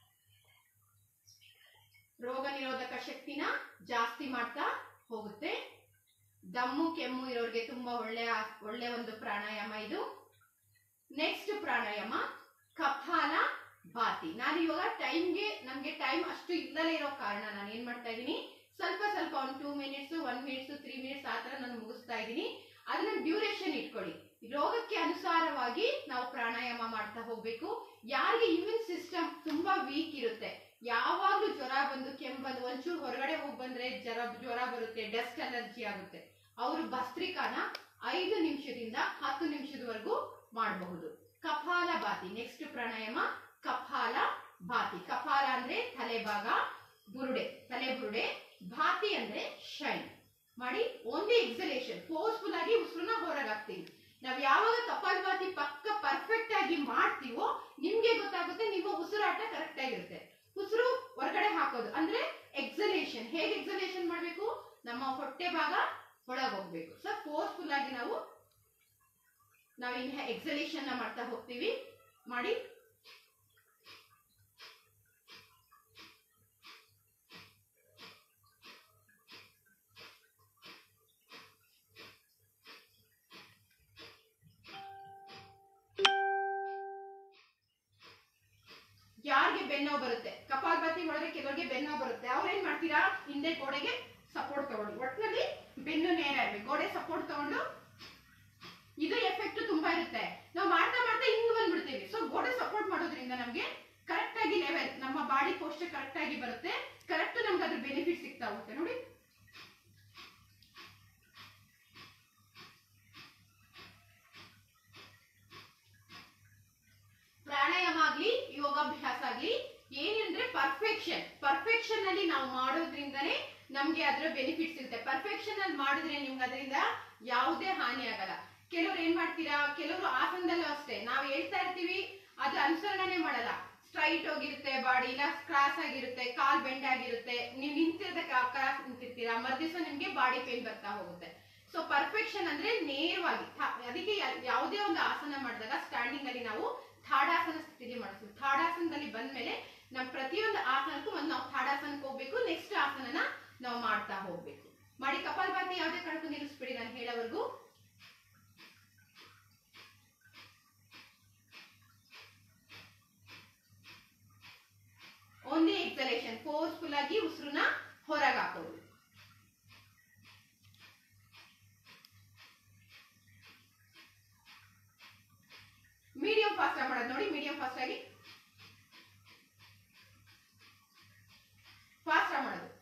A: ರೋಗ ನಿರೋಧಕ ಶಕ್ತಿನ ಜಾಸ್ತಿ ಮಾಡ್ತಾ ಹೋಗುತ್ತೆ ದಮ್ಮು ಕೆಮ್ಮು ಇರೋರಿಗೆ ತುಂಬಾ ಒಳ್ಳೆಯ ಒಳ್ಳೆ ಒಂದು ಪ್ರಾಣಾಯಾಮ ಇದು ನೆಕ್ಸ್ಟ್ ಪ್ರಾಣಾಯಾಮ ಕಪಾಲ ಭಾತಿ ನಾನು ಇವಾಗ ಟೈಮ್ಗೆ ನಮ್ಗೆ ಟೈಮ್ ಅಷ್ಟು ಇಲ್ಲದೆ ಇರೋ ಕಾರಣ ನಾನು ಏನ್ ಮಾಡ್ತಾ ಇದ್ದೀನಿ ಸ್ವಲ್ಪ ಸ್ವಲ್ಪ ಒಂದು two minutes one minutes three minutes ಆ ಥರ ನಾನು ಮುಗಿಸ್ತಾ ಇದ್ದೀನಿ ಅದನ್ನ ಡ್ಯೂರೇಷನ್ ಇಟ್ಕೊಳ್ಳಿ ರೋಗಕ್ಕೆ ಅನುಸಾರವಾಗಿ ನಾವು ಪ್ರಾಣಾಯಾಮ ಮಾಡ್ತಾ ಹೋಗ್ಬೇಕು ಯಾರಿಗೆ ಇಮ್ಯೂನ್ ಸಿಸ್ಟಮ್ ತುಂಬಾ ವೀಕ್ ಇರುತ್ತೆ ಯಾವಾಗ್ಲೂ ಜ್ವರ ಬಂದು ಕೆಮ್ಮು ಬಂದು ಒಂಚೂರು ಹೊರಗಡೆ ಹೋಗಿ ಬಂದ್ರೆ ಜ್ವರ ಜ್ವರ ಬರುತ್ತೆ ಡಸ್ಟ್ ಅಲರ್ಜಿ ಆಗುತ್ತೆ ಅವರು ಭಸ್ತ್ರಿಕಾನ ಐದು ನಿಮಿಷದಿಂದ ಹತ್ತು ನಿಮಿಷದವರೆಗೂ ಮಾಡಬಹುದು ಕಪಾಲ ಭಾತಿ ನೆಕ್ಸ್ಟ್ ಪ್ರಾಣಾಯಾಮ ಕಪಾಲ ಭಾತಿ ಕಪಾಲ ಅಂದ್ರೆ ತಲೆ ಭಾಗ ಬುರುಡೆ ತಲೆ ಬುರುಡೆ ಭಾತಿ ಅಂದ್ರೆ ಶೈನ್ ಮಾಡಿ ಓನ್ಲಿ ಎಕ್ಸಲೇಷನ್ ಫೋರ್ಸ್ಫುಲ್ ಆಗಿ ಉಸಿರನ್ನ ಹೊರಗಾಗ್ತೀವಿ ನಾವ್ ಯಾವಾಗ ಕಪಾಲಭಾತಿ ಪಕ್ಕ ಪರ್ಫೆಕ್ಟ್ ಆಗಿ ಮಾಡ್ತೀವೋ ನಿಮ್ಗೆ ಗೊತ್ತಾಗುತ್ತೆ ನಿಮ್ಮ ಉಸಿರಾಟ ಕರೆಕ್ಟ್ ಆಗಿರುತ್ತೆ ಉಸಿರು ಹೊರಗಡೆ ಹಾಕೋದು ಅಂದ್ರೆ ಎಕ್ಸಲೇಷನ್ ಹೇಗೆ ಎಕ್ಸಲೇಷನ್ ಮಾಡ್ಬೇಕು ನಮ್ಮ ಹೊಟ್ಟೆ ಭಾಗ ಒಳಗೆ ಹೋಗ್ಬೇಕು ಸೊ ಫೋರ್ಸ್ಫುಲ್ ಆಗಿ ನಾವು ನಾವು ಇನ್ ಎಕ್ಸಲೇಷನ್ ಮಾಡ್ತಾ ಹೋಗ್ತೀವಿ ಮಾಡಿ ಯಾರಿಗೆ ಬೆನ್ನೋ ಬರುತ್ತೆ ಕಪಾಲಭಾತಿ ಒಳಗೆ ಕೆಲವರಿಗೆ ಬೆನ್ನೋ ಬರುತ್ತೆ ಅವ್ರು ಏನ್ ಮಾಡ್ತೀರಾ ಹಿಂದೆ ಗೋಡೆಗೆ ಸಪೋರ್ಟ್ ತಗೊಂಡು ಒಟ್ಟಿನಲ್ಲಿ ಬೆನ್ನು ನೇರ ಇರ್ಬೇಕು ಗೋಡೆ ಸಪೋರ್ಟ್ ತಗೊಂಡು ಇದು ಎಫೆಕ್ಟ್ ತುಂಬಾ ಇರುತ್ತೆ ನಾವು ಪರ್ಫೆಕ್ಷನ್ ಪರ್ಫೆಕ್ಷನ್ ಅಲ್ಲಿ ನಾವು ಮಾಡೋದ್ರಿಂದನೇ ನಮ್ಗೆ ಅದರ ಬೆನಿಫಿಟ್ ಸಿಗುತ್ತೆ ಪರ್ಫೆಕ್ಷನ್ ಅಲ್ಲಿ ಮಾಡಿದ್ರೆ ನಿಮ್ಗೆ ಅದರಿಂದ ಯಾವುದೇ ಹಾನಿ ಆಗಲ್ಲ ಕೆಲವ್ರು ಏನ್ ಮಾಡ್ತೀರಾ ಕೆಲವರು ಆಸನದಲ್ಲೂ ಅಷ್ಟೇ ನಾವು ಹೇಳ್ತಾ ಇರ್ತೀವಿ ಅದು ಅನುಸರಣೆ ಮಾಡಲ್ಲ ಸ್ಟ್ರೈಟ್ ಹೋಗಿರುತ್ತೆ ಬಾಡಿ ಇಲ್ಲ ಕ್ರಾಸ್ ಆಗಿರುತ್ತೆ ಕಾಲ್ ಬೆಂಡ್ ಆಗಿರುತ್ತೆ ನೀವು ನಿಂತಿರೋದ ಕ್ರಾಸ್ ನಿಂತಿರ್ತೀರಾ ಮರ್ದಿವ್ಸ ನಿಮ್ಗೆ ಬಾಡಿ ಪೇನ್ ಬರ್ತಾ ಹೋಗುತ್ತೆ ಸೊ ಪರ್ಫೆಕ್ಷನ್ ಅಂದ್ರೆ ನೇರವಾಗಿ ಥ- ಅದಕ್ಕೆ ಯಾ- ಯಾವುದೇ ಒಂದು ಆಸನ ಮಾಡಿದಾಗ ಸ್ಟ್ಯಾಂಡಿಂಗ್ ಅಲ್ಲಿ ನಾವು ಥಾಡಾಸನ ಸ್ಥಿತಿಲಿ ಮಾಡಿಸ್ತೀವಿ ಥಾಡಾಸನದಲ್ಲಿ ಬಂದ್ಮೇಲೆ ನಮ್ ಪ್ರತಿಯೊಂದು ಆಸನಕ್ಕೂ ಒಂದು ನಾವು ಥಾಡಾಸನಕ್ಕೆ ಹೋಗ್ಬೇಕು ನೆಕ್ಸ್ಟ್ ಆಸನನ ನಾವು ಮಾಡ್ತಾ ಹೋಗ್ಬೇಕು ಮಾಡಿ ಕಪಾಲಭಾತಿ ಯಾವುದೇ ಕಾರಣಕ್ಕೂ ನಿಲ್ಲಿಸ್ಬಿಡಿ ನಾನು ಹೇಳೋವರೆಗೂ ಓನ್ಲಿ ಎಕ್ಸಲೇಷನ್ ಫೋರ್ಸ್ಫುಲ್ ಆಗಿ ಉಸಿರನ್ನ ಹೊರಗೆ ಹಾಕೋದು ಮೀಡಿಯಂ ಫಾಸ್ಟ್ ಆಗಿ ಮಾಡೋದು ನೋಡಿ ಮೀಡಿಯಂ ಫಾಸ್ಟ್ ಆಗಿ ಫಾಸ್ಟ್ ಆಗಿ ಮಾಡೋದು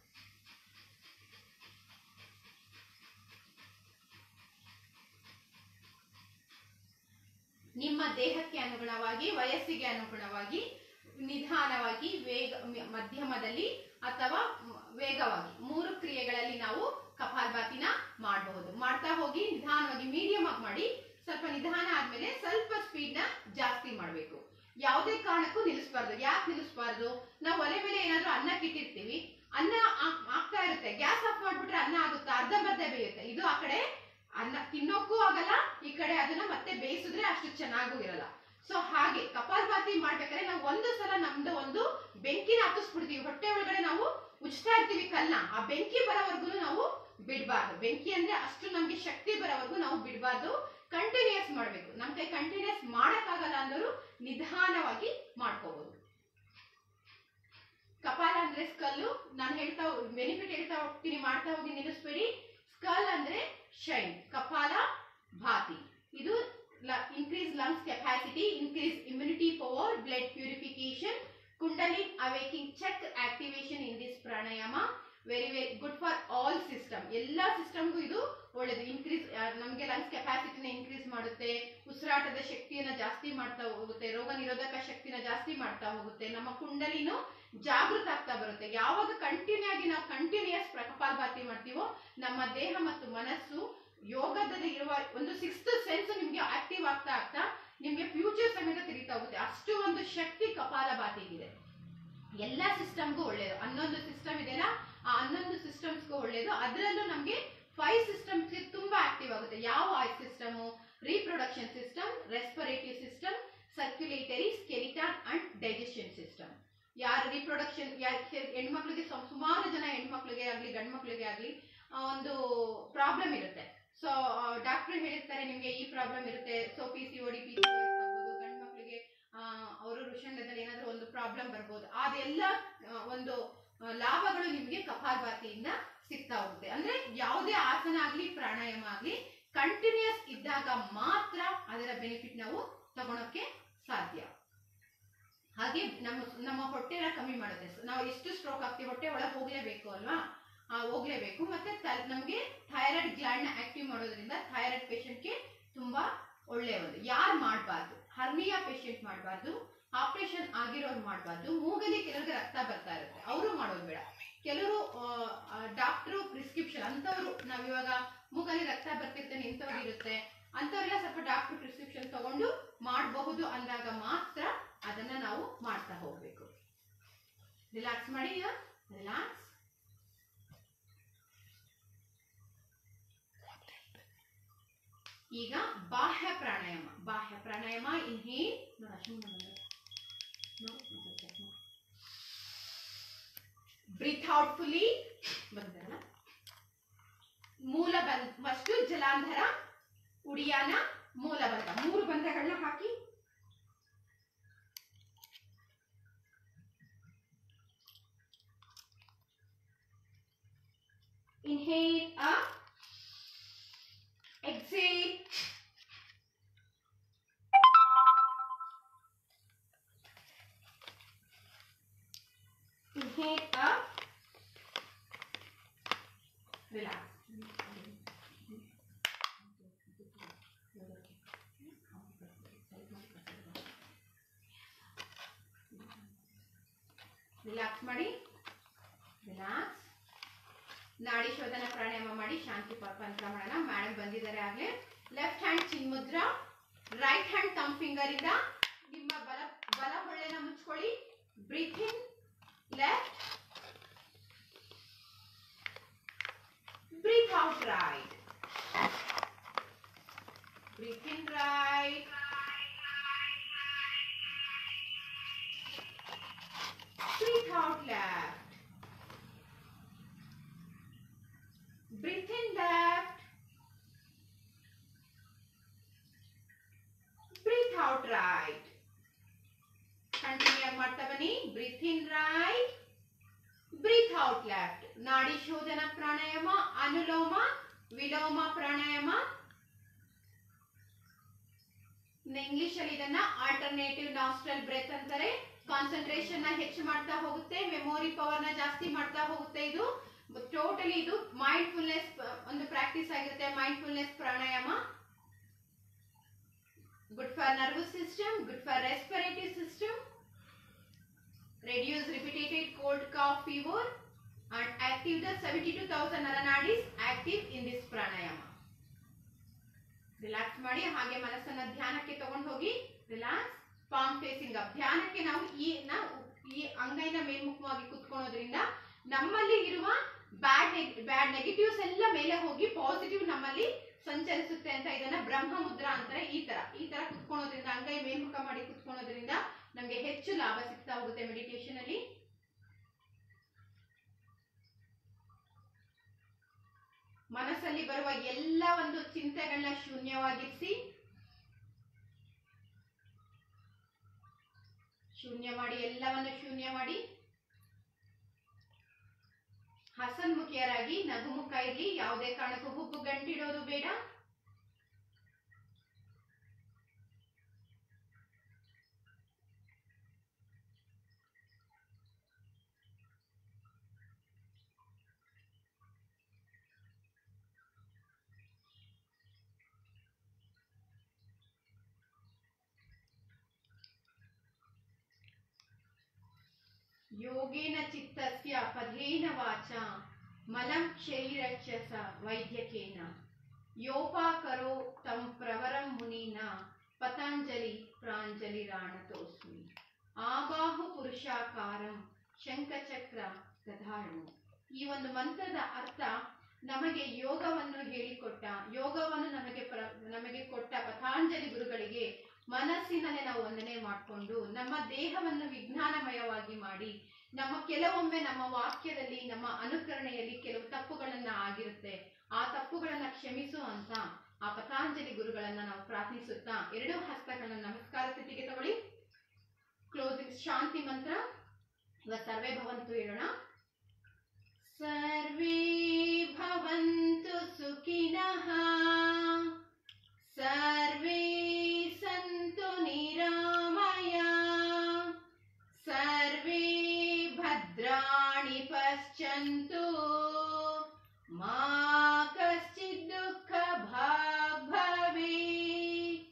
A: ನಿಮ್ಮ ದೇಹಕ್ಕೆ ಅನುಗುಣವಾಗಿ ವಯಸ್ಸಿಗೆ ಅನುಗುಣವಾಗಿ ನಿಧಾನವಾಗಿ ವೇಗ ಮ- ಮಧ್ಯಮದಲ್ಲಿ ಅಥವಾ ಮ- ವೇಗವಾಗಿ ಮೂರು ಕ್ರಿಯೆಗಳಲ್ಲಿ ನಾವು ಕಪಾಲಭಾತಿನ ಮಾಡಬಹುದು ಮಾಡ್ತಾ ಹೋಗಿ ನಿಧಾನವಾಗಿ ಮೀಡಿಯಂ ಆಗಿ ಮಾಡಿ ಸ್ವಲ್ಪ ನಿಧಾನ ಆದ್ಮೇಲೆ ಸ್ವಲ್ಪ ಸ್ಪೀಡ್ ನ ಜಾಸ್ತಿ ಮಾಡಬೇಕು ಯಾವುದೇ ಕಾರಣಕ್ಕೂ ನಿಲ್ಲಿಸಬಾರ್ದು ಯಾಕೆ ನಿಲ್ಲಿಸಬಾರ್ದು ನಾವು ಒಲೆ ಮೇಲೆ ಏನಾದ್ರೂ ಅನ್ನಕ್ಕೆ ಇಟ್ಟಿರ್ತೀವಿ ಅನ್ನ ಆಗ್- ಆಗ್ತಾ ಇರುತ್ತೆ ಗ್ಯಾಸ್ ಆಫ್ ಮಾಡ್ಬಿಟ್ರೆ ಅನ್ನ ಆಗುತ್ತಾ ಅರ್ಧ ಬರ್ಧ ಬೇಯುತ್ತೆ ಇದು ಆ ಕಡೆ ಅನ್ನ ತಿನ್ನೋಕ್ಕೂ ಆಗಲ್ಲ ಈ ಕಡೆ ಅದನ್ನ ಮತ್ತೆ ಬೇಯಿಸಿದ್ರೆ ಅಷ್ಟು ಚೆನ್ನಾಗೂ ಇರಲ್ಲ ಸೊ ಹಾಗೆ ಕಪಾಲಭಾತಿ ಮಾಡ್ಬೇಕಾದ್ರೆ ನಾವು ಒಂದು ಸಲ ನಮ್ದು ಒಂದು ಬೆಂಕಿನ ಹತ್ತಿಸ್ಬಿಡ್ತೀವಿ ಹೊಟ್ಟೆ ಒಳಗಡೆ ನಾವು ಉಜ್ತಾ ಇರ್ತೀವಿ ಕಲ್ನ ಆ ಬೆಂಕಿ ಬರೋವರೆಗೂ ನಾವು ಬಿಡಬಾರ್ದು ಬೆಂಕಿ ಅಂದ್ರೆ ಅಷ್ಟು ನಮ್ಗೆ ಶಕ್ತಿ ಬರೋವರೆಗೂ ನಾವು ಬಿಡಬಾರ್ದು ಕಂಟಿನ್ಯೂಸ್ ಮಾಡ್ಬೇಕು ನಮ್ ಕೈ ಕಂಟಿನ್ಯೂಸ್ ಮಾಡಕ್ಕಾಗಲ್ಲ ಅಂದವರು ನಿಧಾನವಾಗಿ ಮಾಡ್ಕೋಬಹುದು ಕಪಾಲ ಅಂದ್ರೆ ಸ್ಕಲ್ಲು ನಾನು ಹೇಳ್ತಾ ಬೆನಿಫಿಟ್ ಹೇಳ್ತಾ ಹೋಗ್ತೀನಿ ಮಾಡ್ತಾ ಹೋಗಿ ನಿಲ್ಲಿಸ್ಬೇಡಿ ಸ್ಕಲ್ ಅಂದ್ರೆ ಶೈನ್ ಕಪಾಲ ಭಾತಿ ಇದು increase lungs capacity increase immunity power blood purification ಕುಂಡಲಿ awakening check activation in this ಪ್ರಾಣಾಯಾಮ very very good for all system ಎಲ್ಲಾ ಸಿಸ್ಟಮ್ಗೂ ಇದು ಒಳ್ಳೇದು ಇನ್ಕ್ರೀಸ್ ನಮಗೆ ಲಂಗ್ಸ್ ಕೆಪಾಸಿಟಿನ ಇನ್ಕ್ರೀಸ್ ಮಾಡುತ್ತೆ ಉಸಿರಾಟದ ಶಕ್ತಿಯನ್ನ ಜಾಸ್ತಿ ಮಾಡ್ತಾ ಹೋಗುತ್ತೆ ರೋಗ ನಿರೋಧಕ ಶಕ್ತಿನ ಜಾಸ್ತಿ ಮಾಡ್ತಾ ಹೋಗುತ್ತೆ ನಮ್ಮ ಕುಂಡಲಿನೂ ಜಾಗೃತ ಆಗ್ತಾ ಬರುತ್ತೆ ಯಾವಾಗ ಕಂಟಿನ್ಯೂ ಆಗಿ ನಾವು ಕಂಟಿನ್ಯೂಸ್ ಕಪಾಲಭಾತಿ ಮಾಡ್ತೀವೋ ನಮ್ಮ ದೇಹ ಮತ್ತು ಮನಸ್ಸು ಯೋಗದಲ್ಲಿ ಇರುವ ಒಂದು ಸಿಕ್ಸ್ತ್ ಸೆನ್ಸ್ ನಿಮ್ಗೆ ಆಕ್ಟಿವ್ ಆಗ್ತಾ ಆಗ್ತಾ ನಿಮ್ಗೆ ಫ್ಯೂಚರ್ ಸಮೇತ ತಿಳಿತಾ ಹೋಗುತ್ತೆ ಅಷ್ಟು ಒಂದು ಶಕ್ತಿ ಕಪಾಲಭಾತಿಗಿದೆ ಎಲ್ಲಾ ಸಿಸ್ಟಮ್ಗೂ ಒಳ್ಳೇದು ಹನ್ನೊಂದು ಸಿಸ್ಟಮ್ ಇದೆಯಲ್ಲ ಆ ಹನ್ನೊಂದು ಸಿಸ್ಟಮ್ಸ್ಗೂ ಒಳ್ಳೇದು ಅದರಲ್ಲೂ ನಮ್ಗೆ ಫೈವ್ ಸಿಸ್ಟಮ್ಸ್ ತುಂಬಾ ಆಕ್ಟಿವ್ ಆಗುತ್ತೆ ಯಾವ ಆಯ್ system reproduction system respirative system circulatory skeleton and digestion system ಯಾರು ರೀಪ್ರೊಡಕ್ಷನ್ ಹೆಣ್ಮಕ್ಳಿಗೆ ಸು- ಸುಮಾರು ಜನ ಹೆಣ್ಮಕ್ಳಿಗೆ ಆಗ್ಲಿ ಗಂಡು ಮಕ್ಳಿಗೆ ಆಗ್ಲಿ ಆ, ಒಂದು ಪ್ರಾಬ್ಲಮ್ ಇರುತ್ತೆ ಸೊ ಡಾಕ್ಟರ್ ಹೇಳಿರ್ತಾರೆ ನಿಮ್ಗೆ ಈ ಪ್ರಾಬ್ಲಮ್ ಇರುತ್ತೆ so P C O D P C ಗಂಡು ಮಕ್ಳಿಗೆ ಅವರು ಋಷಂಗದಲ್ಲಿ ಏನಾದ್ರೂ ಒಂದು ಪ್ರಾಬ್ಲಮ್ ಬರ್ಬೋದು ಅದೆಲ್ಲ ಆ, ಒಂದು ಆ, ಲಾಭಗಳು ನಿಮ್ಗೆ ಕಪಾಲಭಾತಿಯಿಂದ ಸಿಗ್ತಾ ಹೋಗುತ್ತೆ ಅಂದ್ರೆ ಯಾವುದೇ ಆಸನ ಆಗ್ಲಿ ಪ್ರಾಣಾಯಾಮ ಆಗ್ಲಿ ಕಂಟಿನ್ಯೂಸ್ ಇದ್ದಾಗ ಮಾತ್ರ ಅದರ ಬೆನಿಫಿಟ್ ನಾವು ತಗೊಳಕ್ಕೆ ಸಾಧ್ಯ ಹಾಗೆ ನಮ್ಮ ನಮ್ಮ ಹೊಟ್ಟೆನ ಕಮ್ಮಿ ಮಾಡುತ್ತೆ ನಾವು ಎಷ್ಟು ಸ್ಟ್ರೋಕ್ ಆಗ್ತೀವಿ ಹೊಟ್ಟೆ ಒಳಗೆ ಹೋಗ್ಲೇಬೇಕು ಅಲ್ವಾ ಆ, ಹೋಗ್ಲೇಬೇಕು ಮತ್ತೆ ತ- ನಮ್ಗೆ ಥೈರಾಯ್ಡ್ ಗ್ಲ್ಯಾಂಡ್ ನ ಆಕ್ಟಿವ್ ಮಾಡೋದ್ರಿಂದ ಥೈರಾಯ್ಡ್ ಪೇಷಂಟ್ಗೆ ತುಂಬಾ ಒಳ್ಳೆಯ ಒಂದು ಯಾರು ಮಾಡಬಾರ್ದು ಹರ್ನಿಯಾ ಪೇಷಂಟ್ ಮಾಡಬಾರ್ದು ಆಪರೇಷನ್ ಆಗಿರೋರು ಮಾಡಬಾರ್ದು ಮೂಗಲಿ ಕೆಲವ್ರಿಗೆ ರಕ್ತ ಬರ್ತಾ ಇರುತ್ತೆ ಅವರು ಮಾಡೋದು ಬೇಡ ಕೆಲವರು ಡಾಕ್ಟ್ರು ಪ್ರಿಸ್ಕ್ರಿಪ್ಷನ್ ಅಂತವರು ನಾವಿವಾಗ ಮೂಗಲ್ಲಿ ರಕ್ತ ಬರ್ತಿರ್ತಾನೆ ಇಂಥವ್ರು ಇರುತ್ತೆ ಅಂತವ್ರೆಲ್ಲ ಸ್ವಲ್ಪ ಡಾಕ್ಟರ್ ಪ್ರಿಸ್ಕ್ರಿಪ್ಷನ್ ತಗೊಂಡು ಮಾಡಬಹುದು ಅಂದಾಗ ಮಾತ್ರ ಅದನ್ನ ನಾವು ಮಾಡ್ತಾ ಹೋಗ್ಬೇಕು ರಿಲ್ಯಾಕ್ಸ್ ಮಾಡಿ ರಿಲ್ಯಾಕ್ಸ್ ಈಗ ಬಾಹ್ಯ ಪ್ರಾಣಾಯಾಮ ಬಾಹ್ಯ ಪ್ರಾಣಾಯಾಮ ಇನ್ಹೇಲ್ ಬ್ರೀತ್ ಔಟ್ ಫುಲ್ಲಿ ಬಂದಲ್ಲ ಮೂಲ ಬಂಧ ಫಸ್ಟ್ ಜಲಾಂಧರ ಉಡಿಯಾನ ಮೂಲ ಬಂಧ ಮೂರು ಬಂಧಗಳನ್ನ ಹಾಕಿ inhale up exhale inhale up relax relax ಮಾಡಿ ರಿಲ್ಯಾಕ್ಸ್ ನಾಡಿ ಶೋಧನ ಪ್ರಾಣಾಯಾಮ ಮಾಡಿ ಶಾಂತಿ ಪ- ಮಂತ್ರ ಮಾಡೋಣ ಮೇಡಮ್ ಬಂದಿದ್ದಾರೆ ಆಗ್ಲೇ ಲೆಫ್ಟ್ ಹ್ಯಾಂಡ್ ಚಿನ್ಮುದ್ರ ರೈಟ್ ಹ್ಯಾಂಡ್ ತಮ್ ಫಿಂಗರ್ ಇಂದ ನಿಮ್ಮ ಬಲ ಬಲ ಹೊಳ್ಳೆನ ಮುಚ್ಕೊಳ್ಳಿ breathe in left breathe out right breathe in right breathe out left breathe in left breathe out right continue ಮಾಡ್ತಾ ಬನ್ನಿ breathe in right breathe out left ನಾಡಿ ಶೋಧನ ಪ್ರಾಣಾಯಾಮ ಅನುಲೋಮ ವಿಲೋಮ ಪ್ರಾಣಾಯಾಮ ಇಂಗ್ಲಿಷ್ ಅಲ್ಲಿ ಇದನ್ನ ಆಲ್ಟರ್ನೇಟಿವ್ ನಾಸ್ಟ್ರಲ್ ಬ್ರೆತ್ ಅಂತಾರೆ ಕಾನ್ಸಂಟ್ರೇಷನ್ ನ ಹೆಚ್ಚು ಮಾಡ್ತಾ ಹೋಗುತ್ತೆ ಮೆಮೊರಿ ಪವರ್ ನ ಜಾಸ್ತಿ ಮಾಡ್ತಾ ಹೋಗುತ್ತೆ ಇದು ಟೋಟಲಿ ಇದು ಮೈಂಡ್ಫುಲ್ನೆಸ್ ಒಂದು ಪ್ರಾಕ್ಟೀಸ್ ಆಗಿರುತ್ತೆ ಮೈಂಡ್ಫುಲ್ನೆಸ್ ಪ್ರಾಣಾಯಾಮ good for nervous system good for respiratory system reduce repeated cold cough fever and active the 72000 naranadis active in this pranayama relax ಮಾಡಿ ಹಾಗೆ ಮನಸ್ಸನ್ನ ಧ್ಯಾನಕ್ಕೆ ತಗೊಂಡು ಹೋಗಿ ರಿಲ್ಯಾಕ್ಸ್ ಪಾಮ್ ಫೇಸಿಂಗ್ ಅಪ್ ಧ್ಯಾನಕ್ಕೆ ನಾವು ಈ ನಾವು ಈ ಅಂಗೈನ ಮೇಲ್ಮುಖವಾಗಿ ಕುತ್ಕೊಳ್ಳೋದ್ರಿಂದ ನಮ್ಮಲ್ಲಿ ಇರುವ ಬ್ಯಾಡ್ ಬ್ಯಾಡ್ ನೆಗೆಟಿವ್ಸ್ ಎಲ್ಲ ಮೇಲೆ ಹೋಗಿ ಪಾಸಿಟಿವ್ ನಮ್ಮಲ್ಲಿ ಸಂಚರಿಸುತ್ತೆ ಅಂತ ಇದನ್ನ ಬ್ರಹ್ಮ ಮುದ್ರಾ ಅಂತಾರೆ ಈ ತರ ಈ ತರ ಕುತ್ಕೊಳ್ಳೋದ್ರಿಂದ ಅಂಗೈ ಮೇಲ್ಮುಖ ಮಾಡಿ ಕುತ್ಕೊಳ್ಳೋದ್ರಿಂದ ನಮ್ಗೆ ಹೆಚ್ಚು ಲಾಭ ಸಿಗ್ತಾ ಹೋಗುತ್ತೆ ಮೆಡಿಟೇಷನ್ ಅಲ್ಲಿ ಮನಸ್ಸಲ್ಲಿ ಬರುವ ಎಲ್ಲ ಒಂದು ಚಿಂತೆಗಳನ್ನ ಶೂನ್ಯವಾಗಿರಿಸಿ ಶೂನ್ಯ ಮಾಡಿ ಎಲ್ಲವನ್ನು ಶೂನ್ಯ ಮಾಡಿ ಹಸನ್ಮುಖಿಯರಾಗಿ ನಗುಮುಖ ಇರ್ಲಿ ಯಾವುದೇ ಕಾರಣಕ್ಕೂ ಹುಬ್ಬು ಗಂಟಿಡೋದು ಬೇಡ ಯೋಗೇನ ಚಿತ್ತಸ್ಯ ಪದೇನ ವಾಚ ಮಲಂ ಶರೀರಚ್ಚ ಸ ವೈದ್ಯಕೇನ ಯೋಪಾಕರೋ ತಂ ಪ್ರವರಂ ಮುನೀನ ಪತಂಜಲಿ ಪ್ರಾಂಜಲಿ ರಾಣತೋಸ್ಮಿ ಆಬಾಹು ಪುರುಷಾಕಾರಂ ಶಂಖಚಕ್ರ ಗಧಾರಣು ಈ ಒಂದು ಮಂತ್ರದ ಅರ್ಥ ನಮಗೆ ಯೋಗವನ್ನು ಹೇಳಿಕೊಟ್ಟ ಯೋಗವನ್ನು ನಮಗೆ ಪ್ರ ನಮಗೆ ಕೊಟ್ಟ ಪತಾಂಜಲಿ ಗುರುಗಳಿಗೆ ಮನಸ್ಸಿನಲ್ಲೇ ನಾವು ವಂದನೆ ಮಾಡಿಕೊಂಡು ನಮ್ಮ ದೇಹವನ್ನು ವಿಜ್ಞಾನಮಯವಾಗಿ ಮಾಡಿ ನಮ್ಮ ಕೆಲವೊಮ್ಮೆ ನಮ್ಮ ವಾಕ್ಯದಲ್ಲಿ ನಮ್ಮ ಅನುಕರಣೆಯಲ್ಲಿ ಕೆಲವು ತಪ್ಪುಗಳನ್ನ ಆಗಿರುತ್ತೆ ಆ ತಪ್ಪುಗಳನ್ನ ಕ್ಷಮಿಸು ಅಂತ ಆ ಪತಾಂಜಲಿ ಗುರುಗಳನ್ನ ನಾವು ಪ್ರಾರ್ಥಿಸುತ್ತಾ ಎರಡೂ ಹಸ್ತಗಳನ್ನ ನಮಸ್ಕಾರ ಸ್ಥಿತಿಗೆ ತಗೊಳ್ಳಿ ಕ್ಲೋಸಿಂಗ್ ಶಾಂತಿ ಮಂತ್ರ ಇವತ್ತು ಸರ್ವೇ ಭವಂತು ಹೇಳೋಣ ಸರ್ವೇ ಭವಂತು ಸುಖಿನಃ ಸರ್ವೇ ಸಂತು ನಿರಾಮಯ ಸರ್ವೇ ಭದ್ರಾಣಿ ಪಶ್ಯಂತು ಮಾ ಕಶ್ಚಿತ್ ದುಃಖ ಭಾಗ್ ಭವೇತ್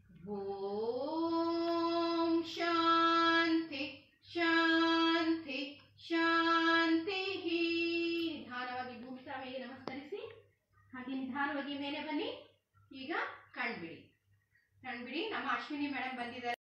A: ಓಂ ಶಾಂತಿ ಶಾಂತಿ ಶಾಂತಿ ನಿಧಾನವಾಗಿ ಭೂಮಿ ತಾಯಿಗೆ ನಮಸ್ಕರಿಸಿ ಹಾಗೆ ನಿಧಾನವಾಗಿ ಮೇಲೆ ಬನ್ನಿ ಈಗ ಕಣ್ಬಿಡಿ ಕಣ್ಬಿಡಿ ನಮ್ಮ ಅಶ್ವಿನಿ ಮೇಡಮ್ ಬಂದಿದ್ದಾರೆ